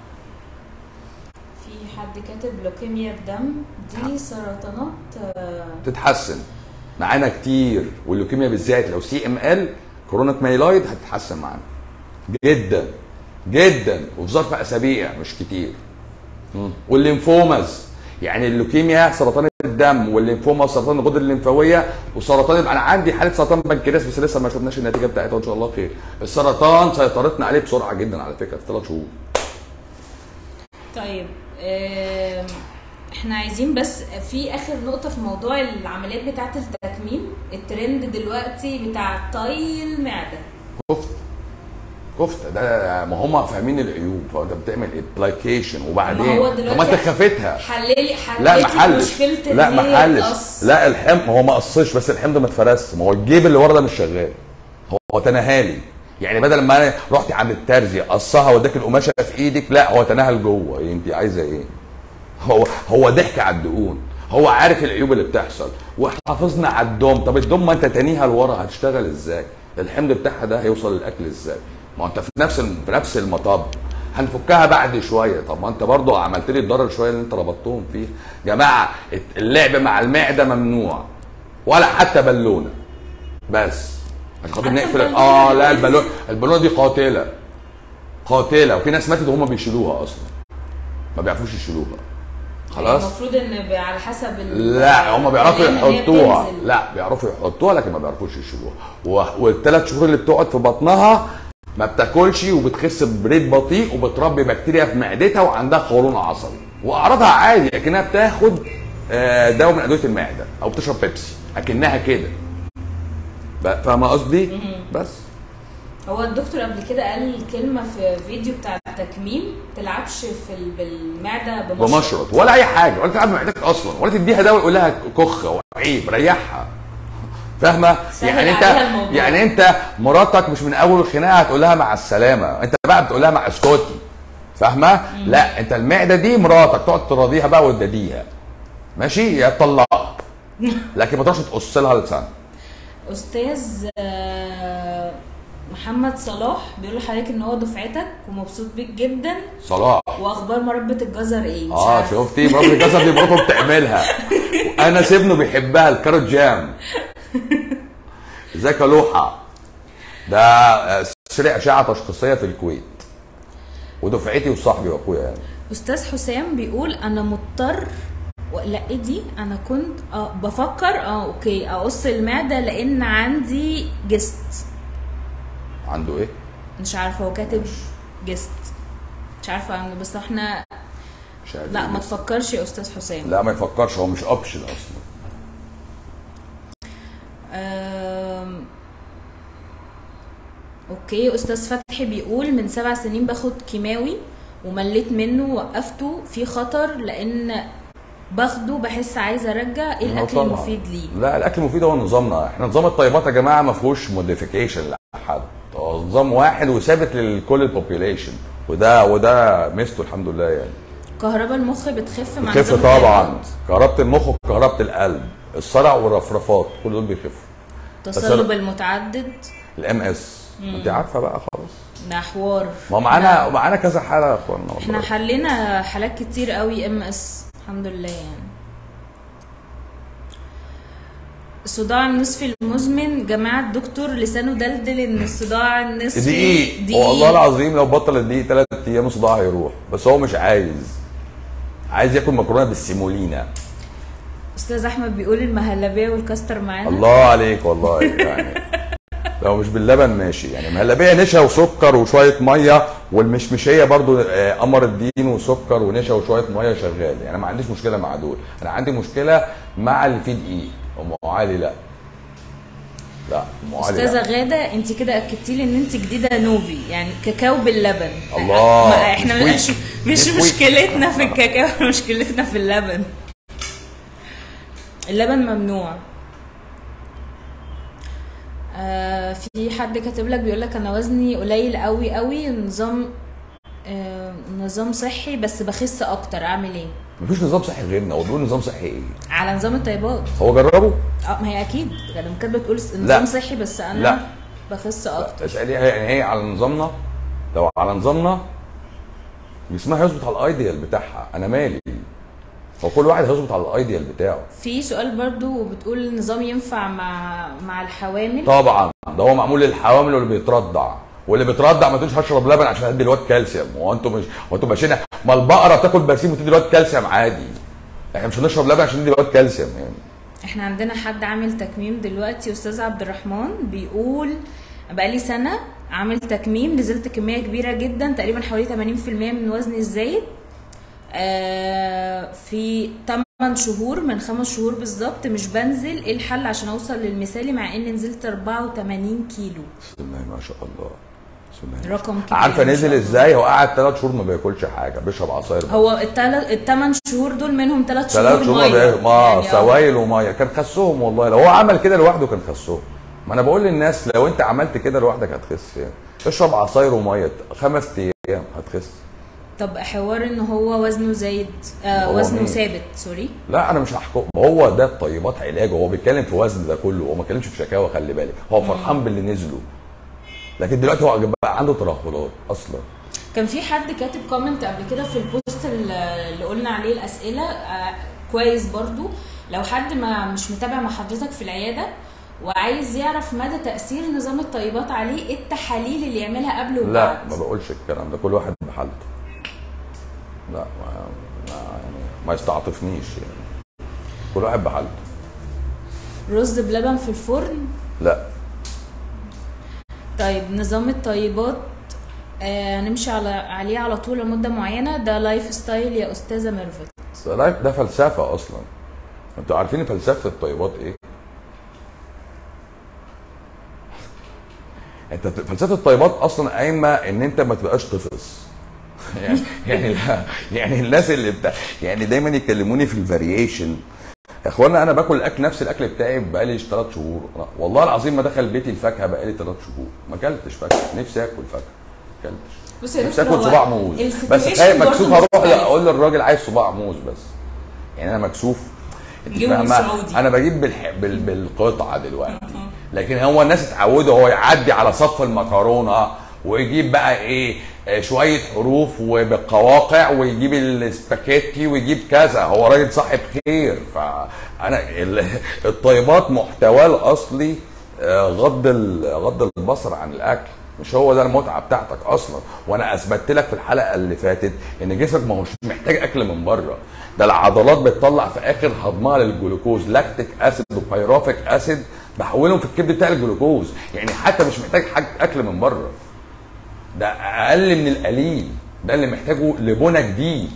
في حد كاتب لوكيميا الدم دي سرطانات آه، تتحسن معانا كتير واللوكيميا بالذات لو سي ام ال كورونيك مايلويد هتتحسن معانا جدا جدا وفي ظرف اسابيع مش كتير مم. والليمفومز يعني اللوكيميا سرطان الدم والليمفوما سرطان الغدد الليمفاويه وسرطان يبقى انا عندي حاله سرطان بنكرياس بس لسه ما شفناش النتيجه بتاعتها وان شاء الله خير السرطان سيطرتنا عليه بسرعه جدا على فكره في ثلاث شهور طيب آم، احنا عايزين بس في اخر نقطة في موضوع العمليات بتاعة التكميم الترند دلوقتي بتاع طي المعدة كفت كفته ده ما هم فاهمين العيوب فانت بتعمل ابلايكيشن وبعدين ما هو طب دلوقتي ما انت خفيتها حللي حللي لا ما حلش مشكلة لا إن ما هي حلش تقص. لا الحمض هو ما قصش بس الحمض ما اتفرسش ما هو الجيب اللي ورا ده مش شغال هو تنهالي يعني بدل ما انا رحت عند الترزي قصها واداك القماشه في ايدك لا هو تنهل جوه إيه انت عايزه ايه هو هو ضحك على الدقون هو عارف العيوب اللي بتحصل وحافظنا على الدم طب الدم ما انت تانيها لورا هتشتغل ازاي الحمض بتاعها ده هيوصل للاكل ازاي ما انت في نفس الم- في نفس المطب هنفكها بعد شويه طب ما انت برضو عملت لي الضرر شويه اللي انت ربطتهم فيه جماعه اللعب مع المعده ممنوع ولا حتى بالونه بس عشان خاطر حتى نقفل البالونة اه لا دي البالونه البالونه دي قاتله قاتله وفي ناس ماتت وهم بيشيلوها اصلا ما بيعرفوش يشيلوها خلاص المفروض ان ب- على حسب ال- لا هم بيعرفوا الأيام اللي هي يحطوها بتنزل. لا بيعرفوا يحطوها لكن ما بيعرفوش يشيلوها و- والثلاث شهور اللي بتقعد في بطنها ما بتاكلش وبتخس بريد بطيء وبتربي بكتيريا في معدتها وعندها قولون عصبي واعراضها عادي لكنها بتاخد آه، دواء من ادويه المعده او بتشرب بيبسي اكنها كده ب- فاهمه قصدي بس هو الدكتور قبل كده قال كلمة في فيديو بتاع التكميم تلعبش في ال- بالمعدة بمشرط بمشرط ولا اي حاجه ولا تلعب معدتك اصلا ولا تديها دواء يقول لها كخ وعيب ريحها فاهمه سهل يعني انت عليها الموضوع. يعني انت مراتك مش من اول الخناقه هتقول لها مع السلامه انت بقى بتقول لها مع اسكتي فاهمه لا انت المعده دي مراتك تقعد تراضيها بقى وتداديها ماشي يا تطلقها لكن ما تروحش تقص لها لسانها استاذ آه، محمد صلاح بيقول لحضرتك ان هو دفعتك ومبسوط بيك جدا صلاح واخبار مربة الجزر ايه مش اه عارفة. شفتي مرات الجزر دي مراته بتعملها انا ابنه بيحبها الكاروت جام ازيك يا لوحه ده آه، سريع اشعه تشخيصيه في الكويت ودفعتي وصاحبي واخويا يعني استاذ حسام بيقول انا مضطر و- لا ايه دي انا كنت اه بفكر اه اوكي اقص المعده لان عندي جست عنده ايه؟ مش عارفه هو كاتب جست مش عارفه عنه بس احنا مش عارف لا إيه ما بس. تفكرش يا استاذ حسام لا ما يفكرش هو مش اوبشن اصلا أم... اوكي استاذ فتحي بيقول من سبع سنين باخد كيماوي ومليت منه وقفته في خطر لان باخده بحس عايزه ارجع ايه آه الاكل طبعاً. المفيد ليه لا الاكل المفيد هو نظامنا احنا نظام الطيبات يا جماعه ما فيهوش موديفيكيشن لحد هو نظام واحد وثابت لكل البوبيوليشن وده وده ميزته الحمد لله يعني كهرباء المخ بتخف مع بتخف نظام طبعا الدايت. كهربة المخ وكهربة القلب الصرع والرفرفات كل دول بيخفوا تصلب المتعدد الام اس انت عارفه بقى خلاص ده حوار ما هو معانا معانا كذا حاله يا اخوانا احنا والله حلينا حالات كتير قوي ام اس الحمد لله يعني الصداع النصفي المزمن جماعة الدكتور لسانه دلدل ان الصداع النصفي دقيق والله العظيم لو بطل الدقيق ثلاث ايام الصداع هيروح بس هو مش عايز عايز ياكل مكرونه بالسيمولينا استاذ احمد بيقول المهلبيه والكاستر معانا الله عليك والله يعني لو مش باللبن ماشي يعني مهلبيه نشا وسكر وشويه ميه والمشمشيه برضو آه، قمر الدين وسكر ونشا وشويه ميه شغال يعني ما عنديش مشكله مع دول انا عندي مشكله مع اللي فيه دقيق ام علي لا لا ام علي استاذه لا. غاده انت كده اكدتي لي ان انت جديده نوفي يعني كاكاو باللبن الله، ما احنا نسويت. مش مش نسويت. مشكلتنا في الكاكاو مشكلتنا في اللبن اللبن ممنوع آه في حد كاتب لك بيقول لك انا وزني قليل قوي قوي نظام آه نظام صحي بس بخس اكتر اعمل ايه مفيش نظام صحي غيرنا هو بيقول نظام صحي ايه على نظام الطيبات هو جربه اه ما هي اكيد لما كانت بتقول لا. نظام صحي بس انا لا. بخس اكتر اساليها يعني هي على نظامنا لو على نظامنا جسمها هيظبط على الايديال بتاعها انا مالي هو كل واحد هيظبط على الايديال بتاعه في سؤال برضو بتقول النظام ينفع مع مع الحوامل طبعا ده هو معمول للحوامل واللي بيترضع واللي بيترضع ما تقولش هشرب لبن عشان ادي الواد كالسيوم هو انتوا مش هو انتوا ماشيين ما البقره بتاكل برسيم وتدي الواد كالسيوم عادي احنا مش هنشرب لبن عشان ندي الواد كالسيوم يعني احنا عندنا حد عامل تكميم دلوقتي استاذ عبد الرحمن بيقول بقالي سنه عامل تكميم نزلت كميه كبيره جدا تقريبا حوالي 80% من وزني الزايد آه في 8 شهور من 5 شهور بالظبط مش بنزل ايه الحل عشان اوصل للمثالي مع اني نزلت 84 كيلو بسم الله ما شاء الله بسم الله ما شاء رقم الله. كبير عارفه ما شاء نزل الله. ازاي هو قعد ثلاث شهور ما بياكلش حاجه بيشرب عصاير بس. هو التلات الثمان شهور دول منهم ثلاث شهور ثلاث شهور ما ميه بي- ما يعني اه. سوائل وميه كان خسهم والله لو هو عمل كده لوحده كان خسهم ما انا بقول للناس لو انت عملت كده لوحدك هتخس يعني اشرب عصاير وميه خمس ايام هتخس طب حوار ان هو وزنه زايد آه هو وزنه مين؟ ثابت سوري لا انا مش هحكم هو ده الطيبات علاجه هو بيتكلم في وزن ده كله هو ما اتكلمش في شكاوى خلي بالك هو فرحان باللي نزلوا لكن دلوقتي هو بقى عنده ترهلات اصلا كان في حد كاتب كومنت قبل كده في البوست اللي اللي قلنا عليه الاسئله آه كويس برضو لو حد ما مش متابع مع حضرتك في العياده وعايز يعرف مدى تاثير نظام الطيبات عليه ايه التحاليل اللي يعملها قبل وبعد لا ما بقولش الكلام ده كل واحد بحالته لا ما ما, يعني ما يستعطفنيش يعني كل واحد بحالته رز بلبن في الفرن لا طيب نظام الطيبات آه نمشي على عليه على طول لمده معينه ده لايف ستايل يا استاذه ميرفت ده ده فلسفه اصلا انتوا عارفين فلسفه الطيبات ايه انت فلسفه الطيبات اصلا قايمه ان انت ما تبقاش طفس يعني يعني لا يعني الناس اللي بتاع يعني دايما يكلموني في الفاريشن يا اخوانا انا باكل الاكل نفس الاكل بتاعي بقالي ثلاث شهور أنا- والله العظيم ما دخل بيتي الفاكهه بقالي ثلاث شهور ما اكلتش فاكهه نفسي اكل فاكهه ما اكلتش بص يا نفسي دكتور اكل هو صباع موز السيتويشن بس تخيل برضه مكسوف اروح مختلف. لا اقول للراجل عايز صباع موز بس يعني انا مكسوف انت جيبه من فاهمة؟ سعودي. انا بجيب بالح... بال... بالقطعه دلوقتي لكن هو الناس اتعودوا هو يعدي على صف المكرونه ويجيب بقى ايه آه، شويه حروف وبالقواقع ويجيب السباكيتي ويجيب كذا هو راجل صاحب خير فانا ال- الطيبات محتواه الاصلي آه، غض ال- غض البصر عن الاكل مش هو ده المتعه بتاعتك اصلا وانا اثبتت لك في الحلقه اللي فاتت ان جسمك ما هوش محتاج اكل من بره ده العضلات بتطلع في اخر هضمها للجلوكوز لاكتيك اسيد وبيروفيك اسيد بحولهم في الكبد بتاع الجلوكوز يعني حتى مش محتاج حاجه اكل من بره ده اقل من القليل ده اللي محتاجه لبنى جديد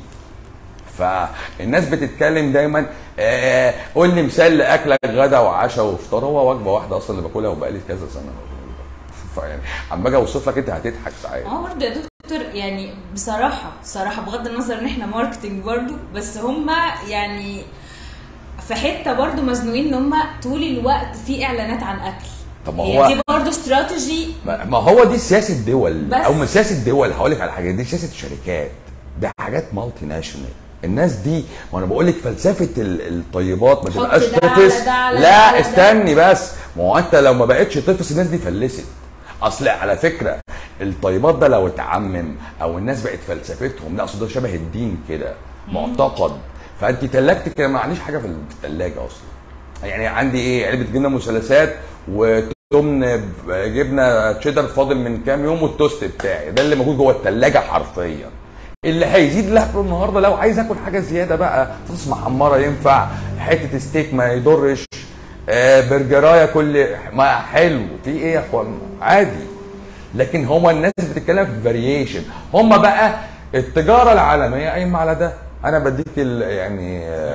فالناس بتتكلم دايما آه قول لي مثال لاكلك غدا وعشاء وفطار هو وجبه واحده اصلا اللي باكلها وبقالي كذا سنه فيعني عم باجي اوصف لك انت هتضحك ساعات اه برضه يا دكتور يعني بصراحه بصراحه بغض النظر ان احنا ماركتنج برضه بس هم يعني في حته برضه مزنوقين ان هم طول الوقت في اعلانات عن اكل طب ما هي هو- دي برضه استراتيجي ما ما هو دي سياسه دول بس. او مش سياسه دول هقول لك على حاجه دي سياسه شركات ده حاجات مالتي ناشونال الناس دي ما انا بقول لك فلسفه ال- الطيبات ما حط تبقاش ده على تفس ده على ده لا على ده. استني بس ما هو انت لو ما بقتش تفس الناس دي فلست اصل على فكره الطيبات ده لو اتعمم او الناس بقت فلسفتهم لا اصل ده شبه الدين كده معتقد فانت تلاجتك ما عنديش حاجه في الثلاجه اصلا يعني عندي ايه علبه جبنه مثلثات وتمن جبنه تشيدر فاضل من كام يوم والتوست بتاعي ده اللي موجود جوه الثلاجه حرفيا اللي هيزيد لاكله النهارده لو عايز اكل حاجه زياده بقى بطاطس محمره ينفع حته ستيك ما يضرش آه برجرايه كل ما حلو في ايه يا اخوان عادي لكن هما الناس بتتكلم في فاريشن هما بقى التجاره العالميه قايمه على ده انا بديك ال- يعني آه،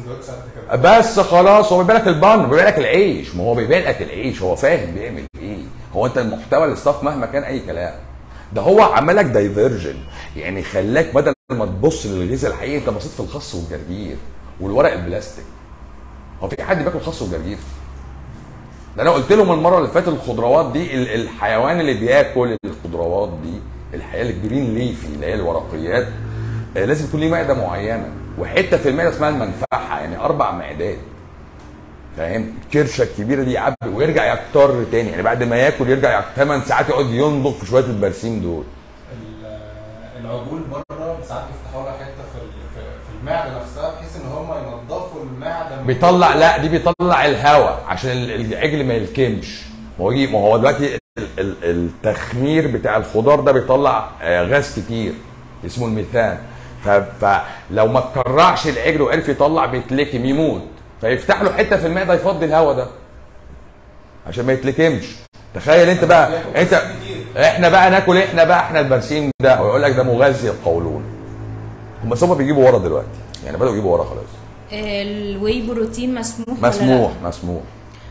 بس خلاص هو بيبيع لك البن بيبيع لك العيش ما هو بيبيع لك العيش هو فاهم بيعمل ايه هو انت المحتوى الاستاف مهما كان اي كلام ده هو عمل لك دايفرجن يعني خلاك بدل ما تبص للغذاء الحقيقي انت بصيت في الخس والجرجير والورق البلاستيك هو في حد بياكل خس وجرجير ده انا قلت لهم المره اللي فاتت الخضروات دي ال- الحيوان اللي بياكل الخضروات دي الحياه الجرين ليفي اللي هي الورقيات آه، لازم يكون ليه معده معينه وحته في المعده اسمها المنفعه يعني اربع معدات فاهم الكرشه الكبيره دي يعبي ويرجع يكتر تاني يعني بعد ما ياكل يرجع يكتر 8 ساعات يقعد ينضغ في شويه البرسيم دول العجول بره ساعات بيفتحوا لها حته في ال- في في المعده نفسها بحيث ان هم ينضفوا المعده من بيطلع لا دي بيطلع الهواء عشان ال- العجل ما يلكمش ما هو يجي- ما هو دلوقتي ال- ال- التخمير بتاع الخضار ده بيطلع آه، غاز كتير اسمه الميثان ف- فلو ما تكرعش العجل وعرف يطلع بيتلكم يموت فيفتح له حته في المعده يفضي الهواء ده عشان ما يتلكمش تخيل انت بقى انت احنا بقى ناكل احنا بقى احنا البرسيم ده ويقول لك ده مغذي القولون هم بس هم بيجيبوا ورا دلوقتي يعني بدأوا يجيبوا ورا خلاص الواي بروتين مسموح ولا مسموح لا؟ مسموح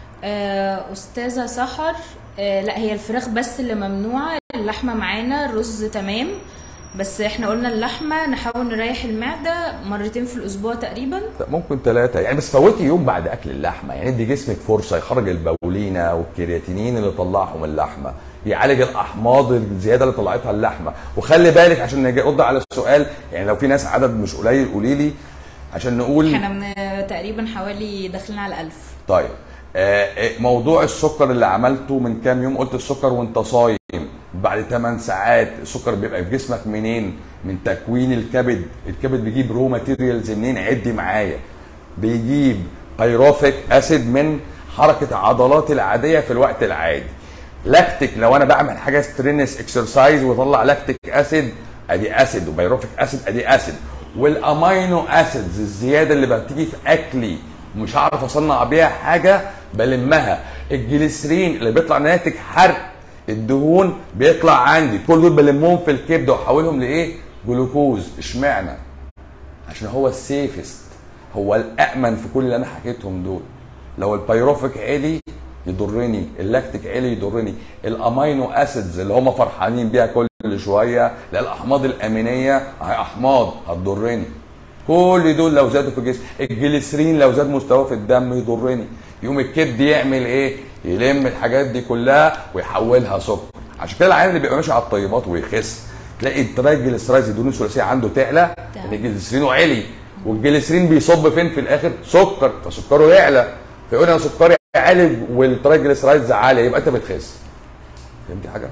آه، استاذه سحر آه، لا هي الفراخ بس اللي ممنوعه اللحمه معانا الرز تمام بس احنا قلنا اللحمه نحاول نريح المعده مرتين في الاسبوع تقريبا ممكن ثلاثة يعني بس فوتي يوم بعد أكل اللحمة يعني ادي جسمك فرصة يخرج البولينة والكرياتينين اللي طلعهم اللحمة يعالج الأحماض الزيادة اللي طلعتها اللحمة وخلي بالك عشان نجي أرد على السؤال يعني لو في ناس عدد مش قليل قولي لي عشان نقول احنا من تقريبا حوالي داخلين على ألف طيب آه، آه، موضوع السكر اللي عملته من كام يوم قلت السكر وانت صايم بعد 8 ساعات السكر بيبقى في جسمك منين؟ من تكوين الكبد، الكبد بيجيب رو ماتيريالز منين؟ عدي معايا. بيجيب بيروفيك اسيد من حركه العضلات العاديه في الوقت العادي. لاكتيك لو انا بعمل حاجه سترينس اكسرسايز واطلع لاكتيك اسيد ادي اسيد وبيروفيك اسيد ادي اسيد والامينو اسيدز الزياده اللي بتيجي في اكلي مش هعرف اصنع بيها حاجه بلمها الجليسرين اللي بيطلع ناتج حرق الدهون بيطلع عندي كل دول بلمهم في الكبد واحولهم لايه جلوكوز اشمعنى عشان هو السيفست هو الامن في كل اللي انا حكيتهم دول لو البيروفيك عالي يضرني اللاكتيك عالي يضرني الامينو اسيدز اللي هم فرحانين بيها كل شويه لا الاحماض الامينيه هي احماض هتضرني كل دول لو زادوا في الجسم الجليسرين لو زاد مستواه في الدم يضرني يقوم الكبد يعمل ايه يلم الحاجات دي كلها ويحولها سكر عشان كده العيان اللي بيبقى ماشي على الطيبات ويخس تلاقي الترايجليسرايز الدهون الثلاثيه عنده تعلى تمام. ان الجليسرينه عالي والجليسرين بيصب فين في الاخر سكر فسكره يعلى فيقول انا سكري عالي والترايجليسرايدز عاليه يبقى انت بتخس فهمتي حاجه؟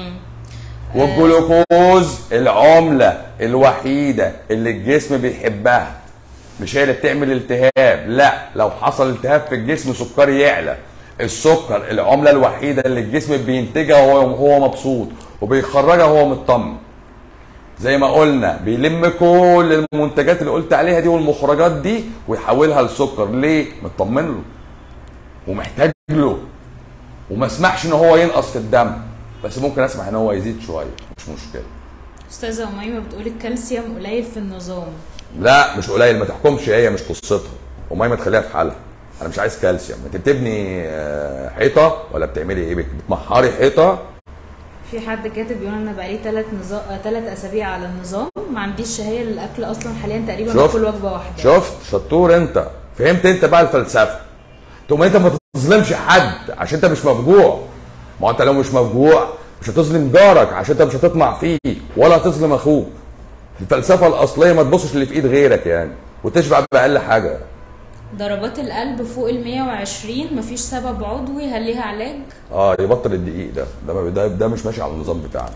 والجلوكوز العمله الوحيده اللي الجسم بيحبها مش هي اللي بتعمل التهاب لا لو حصل التهاب في الجسم سكري يعلى السكر العمله الوحيده اللي الجسم بينتجها وهو هو مبسوط وبيخرجها وهو مطمن زي ما قلنا بيلم كل المنتجات اللي قلت عليها دي والمخرجات دي ويحولها لسكر ليه مطمن له ومحتاج له وما اسمحش ان هو ينقص في الدم بس ممكن اسمح ان هو يزيد شويه مش مشكله استاذه اميمه بتقول الكالسيوم قليل في النظام لا مش قليل ما تحكمش هي مش قصتها ومية ما تخليها في حالها انا مش عايز كالسيوم انت بتبني آه، حيطه ولا بتعملي ايه بتمحري حيطه في حد كاتب بيقول انا بقالي ثلاث نظام ثلاث اسابيع على النظام ما عنديش شهيه للاكل اصلا حاليا تقريبا شفت باكل وجبه واحده شفت شطور انت فهمت انت بقى الفلسفه تقوم انت ما تظلمش حد عشان انت مش مفجوع ما هو انت لو مش مفجوع مش هتظلم جارك عشان انت مش هتطمع فيه ولا هتظلم اخوك الفلسفه الاصليه ما تبصش اللي في ايد غيرك يعني وتشبع باقل حاجه ضربات القلب فوق ال 120 مفيش سبب عضوي هل ليها علاج؟ اه يبطل الدقيق ده ده ما- ده, ده مش ماشي على النظام بتاعنا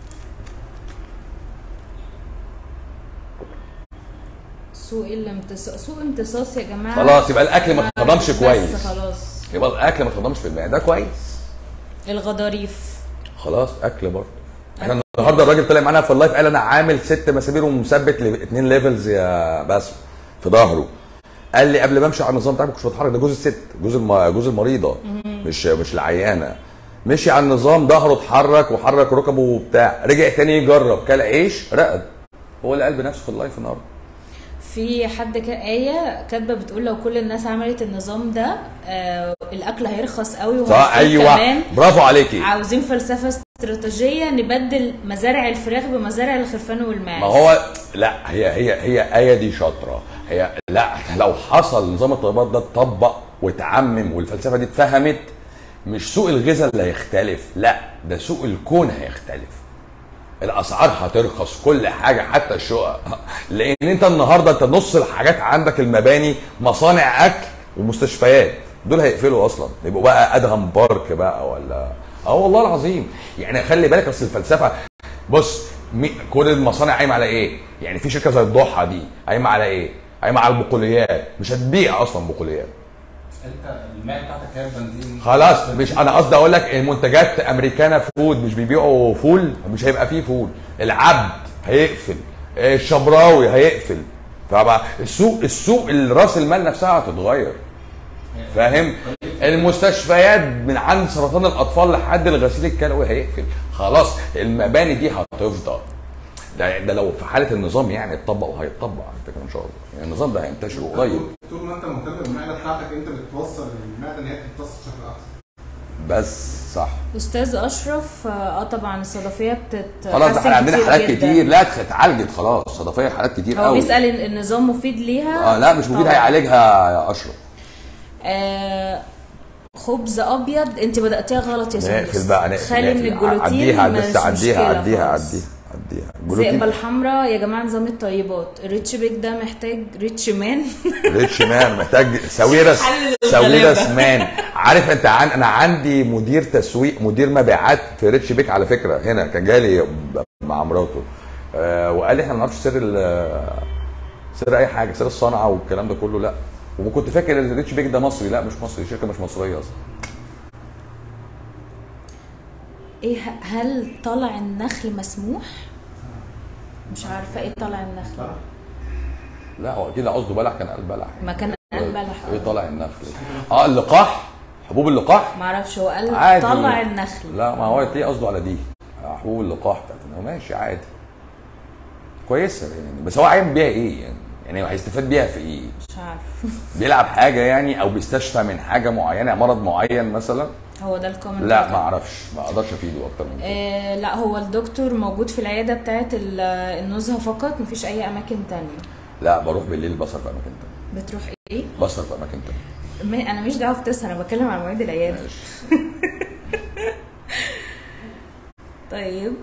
سوء الامتصاص سوء امتصاص يا جماعه خلاص يبقى الاكل ما اتهضمش بس كويس خلاص يبقى الاكل ما اتهضمش في المعده كويس الغضاريف خلاص اكل برضه احنا النهارده الراجل طلع معانا في اللايف قال انا عامل ست مسامير ومثبت لاثنين ليفلز يا باسم في ظهره قال لي قبل ما امشي على النظام بتاعك ما كنتش بتحرك ده جوز الست جوز الم... جوز المريضه مش مش العيانه مشي على النظام ظهره اتحرك وحرك ركبه وبتاع رجع تاني يجرب كل عيش رقد هو اللي قال بنفسه في اللايف النهارده في حد كا آية كاتبة بتقول لو كل الناس عملت النظام ده آه الأكل هيرخص قوي صح وهيفيد ايوه كمان برافو عليكي عاوزين فلسفة استراتيجية نبدل مزارع الفراخ بمزارع الخرفان والماعز ما هو لا هي هي هي آية دي شاطرة هي لا لو حصل نظام الطلبات ده اتطبق واتعمم والفلسفة دي اتفهمت مش سوق الغذاء اللي هيختلف لا ده سوق الكون هيختلف الاسعار هترخص كل حاجه حتى الشقق لان انت النهارده انت نص الحاجات عندك المباني مصانع اكل ومستشفيات دول هيقفلوا اصلا يبقوا بقى ادهم بارك بقى ولا اه والله العظيم يعني خلي بالك اصل الفلسفه بص مي- كل المصانع قايمه على ايه؟ يعني في شركه زي الضحى دي قايمه على ايه؟ قايمه على البقوليات مش هتبيع اصلا بقوليات انت المال بتاعتك هي البنزين خلاص مش انا قصدي اقول لك المنتجات امريكانا فود مش بيبيعوا فول مش هيبقى فيه فول العبد هيقفل الشبراوي هيقفل فبقى السوق السوق راس المال نفسها هتتغير فاهم المستشفيات من عند سرطان الاطفال لحد الغسيل الكلوي هيقفل خلاص المباني دي هتفضى ده, ده لو في حاله النظام يعني اتطبق وهيتطبق على فكره ان شاء الله يعني النظام ده هينتشر قريب طول ما انت مهتم بالمعده بتاعتك انت بتوصل المعده ان هي تمتص بشكل احسن بس صح استاذ اشرف اه طبعا الصدفيه بتت خلاص ده احنا عندنا كتير حالات جداً. كتير لا اتعالجت خلاص صدفيه حالات كتير هو قوي بيسال إن النظام مفيد ليها اه لا مش مفيد طبعاً. هيعالجها يا اشرف آه خبز ابيض انت بداتيها غلط يا نقفل سندس بقى نقفل خالي من نقفل. الجلوتين عديها مش لسه عديها مشكلة عديها خالص. عديها عديها الزئبه جلوتين الحمراء يا جماعه نظام الطيبات الريتش بيك ده محتاج ريتش مان ريتش مان محتاج ساويرس حل ساويرس الغلابة. مان عارف انت عن انا عندي مدير تسويق مدير مبيعات في ريتش بيك على فكره هنا كان جالي مع مراته آه وقال لي احنا ما نعرفش سر ال- سر اي حاجه سر الصنعه والكلام ده كله لا وكنت فاكر الريتش بيك ده مصري لا مش مصري شركه مش مصريه اصلا ايه هل طلع النخل مسموح مش عارفه ايه طلع النخل لا هو اكيد قصده بلح كان قال بلح ما كان قال بلح ايه طالع النخل اه اللقاح حبوب اللقاح معرفش هو قال عادي طلع النخل لا ما هو تلاقيه قصده على دي آه، حبوب اللقاح بتاعتنا هو ماشي عادي كويسه يعني بس هو عايم بيها ايه يعني يعني هو هيستفاد بيها في ايه مش عارف بيلعب حاجه يعني او بيستشفى من حاجه معينه مرض معين مثلا هو ده الكومنت لا اللي ما كان. اعرفش ما اقدرش افيده اكتر من كده آه لا هو الدكتور موجود في العياده بتاعت ال- النزهه فقط مفيش اي اماكن تانية لا بروح بالليل بسهر في اماكن تانية بتروح ايه بسهر في اماكن تانية ما- انا مش دعوه بتسهر انا بتكلم عن مواعيد العياده ماشي طيب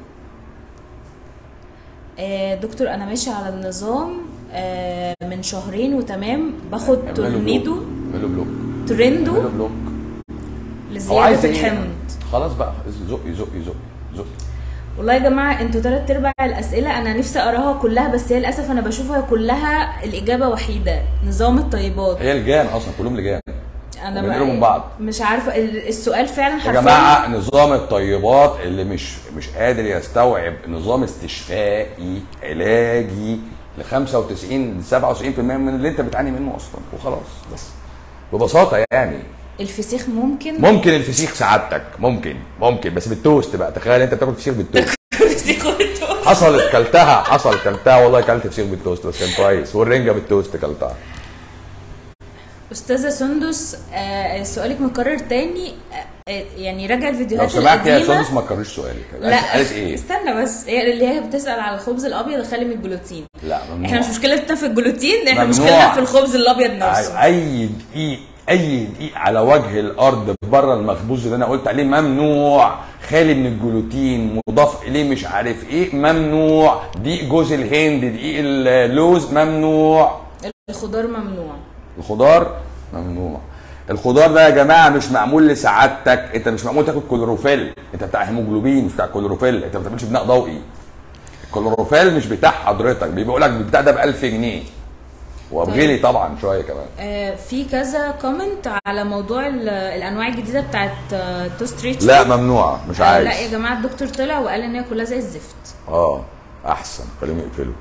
آه دكتور انا ماشي على النظام آه من شهرين وتمام باخد اعمله تورنيدو بلوك اعمله بلوك تورندو اعمله بلوك هو عايز لزياده ايه الحمض خلاص بقى زق زق زق زق والله يا جماعه انتوا تلات ارباع الاسئله انا نفسي اقراها كلها بس هي للاسف انا بشوفها كلها الاجابه وحيده نظام الطيبات هي لجان اصلا كلهم لجان انا وبينقلوا من بعض. مش عارفه ال- السؤال فعلا يا حرفيا جماعه نظام الطيبات اللي مش مش قادر يستوعب نظام استشفائي علاجي ل 95 97% من اللي انت بتعاني منه اصلا وخلاص بس ببساطه يعني الفسيخ ممكن ممكن الفسيخ سعادتك ممكن ممكن بس بالتوست بقى تخيل انت بتاكل فسيخ بالتوست الفسيخ والتوست. حصلت كلتها حصل كلتها والله كلت فسيخ بالتوست بس كان كويس والرنجه بالتوست كلتها استاذه سندس آه سؤالك مكرر تاني آه آه، يعني راجع لو الفيديوهات سمحت يا القديمه سندس ما تكررش سؤالك لا قالت ايه؟ استنى بس هي اللي هي بتسال على الخبز الابيض الخالي من الجلوتين لا ممنوع احنا مش مشكلتنا في الجلوتين احنا ممنوع. مشكلتنا في الخبز الابيض نفسه اي دقيق اي دقيق على وجه الارض بره المخبوز اللي انا قلت عليه ممنوع خالي من الجلوتين مضاف اليه مش عارف ايه ممنوع دقيق جوز الهند دقيق اللوز ممنوع الخضار ممنوع الخضار ممنوع الخضار ده يا جماعه مش معمول لسعادتك انت مش معمول تاكل كلوروفيل انت بتاع هيموجلوبين مش بتاع كلوروفيل انت ما بتعملش بناء ضوئي الكلوروفيل مش بتاع حضرتك بيقول لك بتاع ده ب 1000 جنيه وبغلي طبعا شويه كمان آه في كذا كومنت على موضوع ال- الانواع الجديده بتاعت آه، توست ريتش لا ممنوع مش آه عايز لا يا جماعه الدكتور طلع وقال ان هي كلها زي الزفت اه احسن خليهم يقفلوا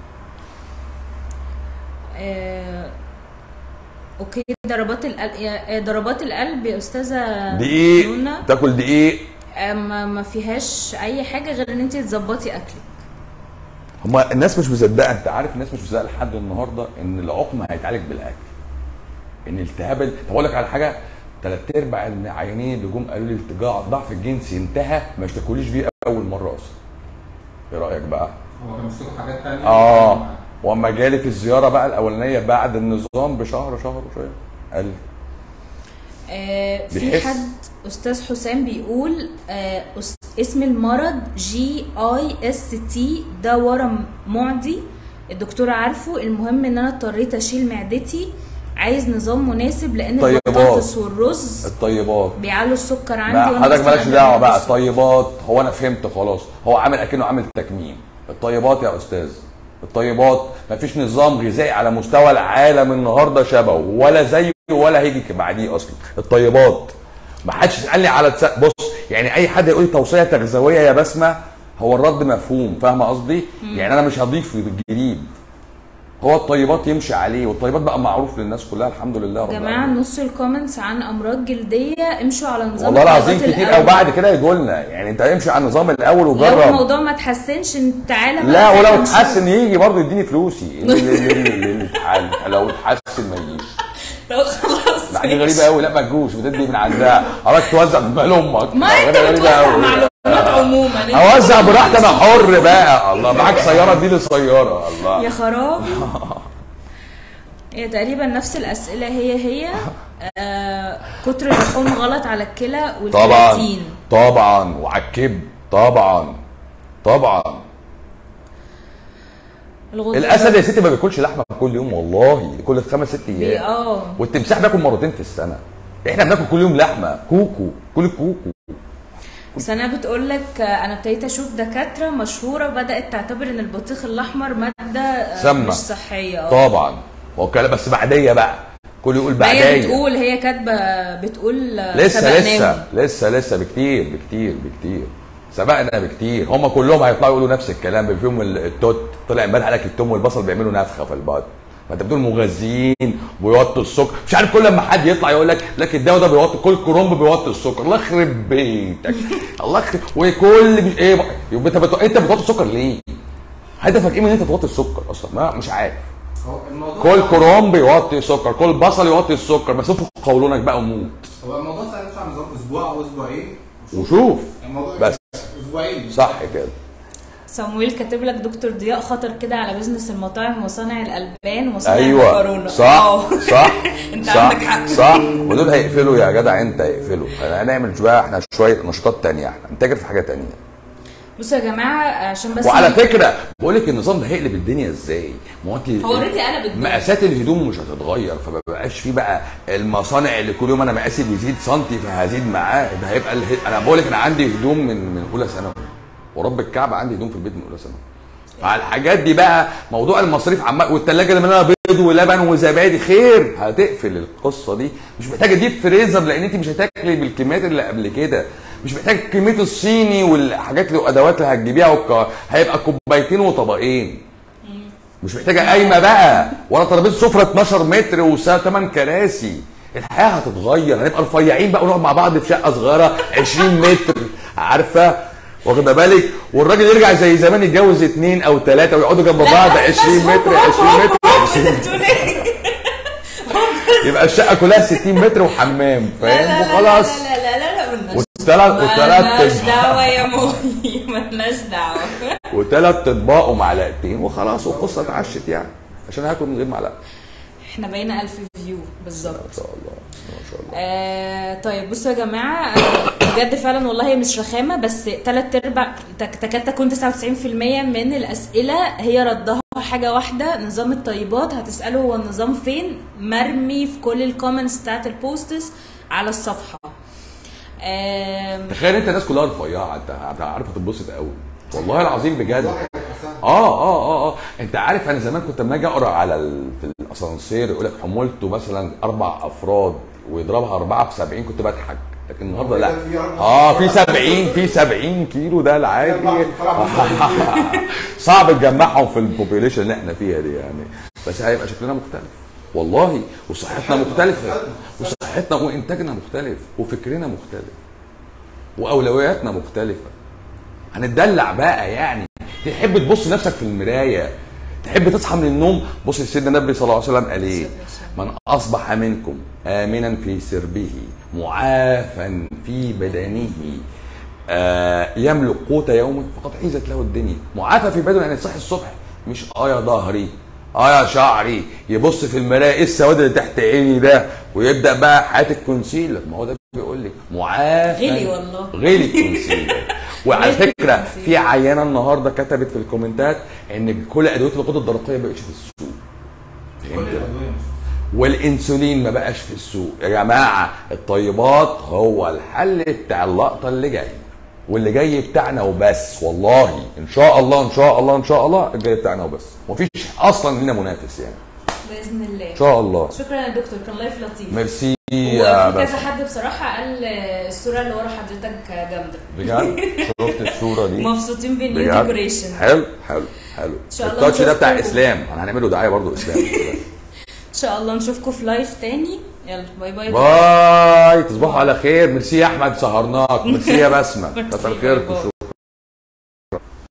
آه اوكي ضربات القلب يا- آه، ضربات القلب يا استاذه دقيق نونا تاكل دقيق آه، ما ما فيهاش اي حاجه غير ان انت تظبطي اكلك هما الناس مش مصدقه انت عارف الناس مش مصدقه لحد النهارده ان العقم هيتعالج بالاكل ان التهاب ال- طب اقول لك على حاجه ثلاث ارباع العيانين اللي جم قالوا لي التجاع الضعف الجنسي انتهى ما اشتكوليش بيه اول مره اصلا ايه رايك بقى هو كان بيشتكوا حاجات تانية اه واما جالي في الزياره بقى الاولانيه بعد النظام بشهر شهر وشويه قال لي آه في بيحس. حد استاذ حسام بيقول آه أس- اسم المرض جي اي اس تي ده ورم معدي الدكتور عارفه المهم ان انا اضطريت اشيل معدتي عايز نظام مناسب لان طيبات. البطاطس والرز الطيبات بيعلوا السكر عندي لا وأنا حضرتك أصلاً مالكش عندي دعوه مرض بقى السكر. الطيبات هو انا فهمت خلاص هو عامل اكنه عامل تكميم الطيبات يا استاذ الطيبات مفيش نظام غذائي على مستوى العالم النهارده شبهه ولا زيه ولا هيجي بعديه اصلا الطيبات ما حدش يسالني على تس... بص يعني اي حد يقول لي توصيه تغذويه يا بسمه هو الرد مفهوم فاهمه قصدي يعني انا مش هضيف جديد هو الطيبات يمشي عليه والطيبات بقى معروف للناس كلها الحمد لله رب يا جماعه العالمين. نص الكومنتس عن امراض جلديه امشوا على نظام والله العظيم الطيبات كتير الأول. او بعد كده يجوا لنا يعني انت امشي على النظام الاول لو وجرب الموضوع ما اتحسنش انت تعالى بقى لا ولو فعلا نشوف. اتحسن يجي برضه يديني فلوسي اللي- اللي- اللي- اللي اتحل- لو اتحسن ما يجيش لو خلاص لا دي غريبه قوي لا ما تجوش بتدي من عندها حضرتك توزع بمال امك ما انت غريبة بتوزع أوي. معلومات عموما انت اوزع براحتي انا حر بقى الله معاك سياره دي لسياره الله يا خرابي هي تقريبا نفس الاسئله هي هي آه كتر اللحوم غلط على الكلى طبعا والكرياتين طبعا وعلى الكبد طبعا طبعا الغدد الاسد يا ستي ما بياكلش لحمه كل يوم والله كل خمس ست بي- ايام اه والتمساح بياكل مرتين في السنه احنا بناكل كل يوم لحمه كوكو كل الكوكو بس انا بتقول لك انا ابتديت اشوف دكاتره مشهوره بدات تعتبر ان البطيخ الاحمر ماده آه، سامة. مش صحيه اه طبعا هو كلام بس بعديه بقى كل يقول ما هي بعديه بتقول هي كاتبه بتقول آه، لسه سبقناهم. لسه لسه لسه بكتير بكتير بكتير سبقنا بكتير هم كلهم هيطلعوا يقولوا نفس الكلام بما فيهم ال- التوت طلع امبارح قال لك التوم والبصل بيعملوا نفخه في البطن ما انت بتقول مغذيين ويوطوا السكر مش عارف كل لما حد يطلع يقول لك لك الدواء ده بيوطي كل كرومب بيوطي السكر الله يخرب بيتك الله يخرب وكل بي... ايه بقى يبقى انت بتو... انت بتوطي السكر ليه؟ هدفك ايه من ان انت توطي السكر اصلا؟ ما مش عارف هو الموضوع كل كرومب يوطي السكر كل بصل يوطي السكر بس انفخ قولونك بقى وموت هو الموضوع ساعتها يطلع نظام اسبوع او اسبوعين وشوف الموضوع بس. اسبوعين صح كده صمويل كاتب لك دكتور ضياء خطر كده على بيزنس المطاعم ومصانع الالبان ومصانع ايوه المكرونه صح اه. صح انت صح عندك حق. صح ودول هيقفلوا يا جدع انت هيقفلوا هنعمل بقى احنا شويه نشاطات تانية احنا نتاجر في حاجه تانية بصوا يا جماعه عشان بس وعلى فكره بقول لك النظام ده هيقلب الدنيا ازاي؟ ما هو انت هو already قلب الدنيا. مقاسات الهدوم مش هتتغير فما بقاش في بقى المصانع اللي كل يوم انا مقاسي بيزيد سنتي فهزيد معاه ده هيبقى اله... انا بقول لك انا عندي هدوم من من اولى ثانوي ورب الكعبه عندي هدوم في البيت من اولى ثانوي على الحاجات دي بقى موضوع المصاريف عمال والثلاجه اللي مليانه بيض ولبن وزبادي خير هتقفل القصه دي مش محتاجه ديب فريزر لان انت مش هتاكلي بالكميات اللي قبل كده مش محتاج كميه الصيني والحاجات والادوات اللي هتجيبيها وك... هيبقى كوبايتين وطبقين مش محتاجه قايمه بقى ولا ترابيزه سفره 12 متر وثمان كراسي الحياه هتتغير هنبقى رفيعين بقى ونقعد مع بعض في شقه صغيره 20 متر عارفه واخده بالك والراجل يرجع زي زمان يتجوز اثنين او ثلاثه ويقعدوا جنب بعض 20 متر 20 متر يبقى الشقه كلها 60 متر وحمام فاهم وخلاص لا لا لا لا ملناش والثلاث ملناش والثلاث دعوه يا مولي ملناش دعوه وثلاث اطباق ومعلقتين وخلاص والقصه اتعشت يعني عشان هاكل من غير معلقه احنا بقينا 1000 فيو ما بالظبط شاء الله ما شاء الله آه طيب بصوا يا جماعه أنا بجد فعلا والله هي مش رخامه بس ثلاث ارباع تك- تكاد تكون 99% من الاسئله هي ردها حاجه واحده نظام الطيبات هتساله هو النظام فين مرمي في كل الكومنتس بتاعت البوستس على الصفحه آم، تخيل انت الناس كلها رفيعه انت انت عارف هتتبسط قوي والله العظيم بجد اه اه اه اه انت عارف انا زمان كنت لما اجي اقرا على ال... في الاسانسير يقول لك حمولته مثلا اربع افراد ويضربها اربعه ب 70 كنت بضحك لكن النهارده لا في أربع- اه في 70 في 70 كيلو ده العادي صعب تجمعهم في البوبيليشن اللي احنا فيها دي يعني بس هيبقى شكلنا مختلف والله وصحتنا مختلفه وصحتنا وانتاجنا مختلف وفكرنا مختلف واولوياتنا مختلفه هنتدلع بقى يعني تحب تبص نفسك في المرايه تحب تصحى من النوم بص سيدنا النبي صلى الله عليه وسلم قال ايه من اصبح منكم امنا في سربه معافا في بدنه آه يملك قوت يومه فقد حيزت له الدنيا معافى في بدنه يعني تصحي الصبح مش اه يا ظهري اه يا شعري يبص في المرايه ايه السواد اللي تحت عيني ده ويبدا بقى حياه الكونسيلر ما هو ده بيقول لك معافى غلي والله. غلي الكونسيلر وعلى غلي فكره الكونسيلر. في عيانه النهارده كتبت في الكومنتات ان كل ادويه الغده الدرقيه ما بقتش في السوق كل فهمت الادويه والانسولين ما بقاش في السوق يا جماعه الطيبات هو الحل بتاع اللقطه اللي جايه واللي جاي بتاعنا وبس والله ان شاء الله ان شاء الله ان شاء الله الجاي بتاعنا وبس مفيش اصلا لينا منافس يعني باذن الله ان شاء الله شكرا يا دكتور كان لايف لطيف ميرسي يا وفي بس كذا حد بصراحه قال الصوره اللي ورا حضرتك جامده بجد شفت الصوره دي مبسوطين بالنيو بجد ديكوريشن حلو حلو حلو شاء الله التاتش ده بتاع نشوفكم. اسلام انا هنعمله دعايه برضو اسلام ان شاء الله نشوفكم في لايف تاني يلا باي باي باي تصبحوا على خير ميرسي يا احمد سهرناك ميرسي يا بسمه ميرسي، كتر باي خيركم باي.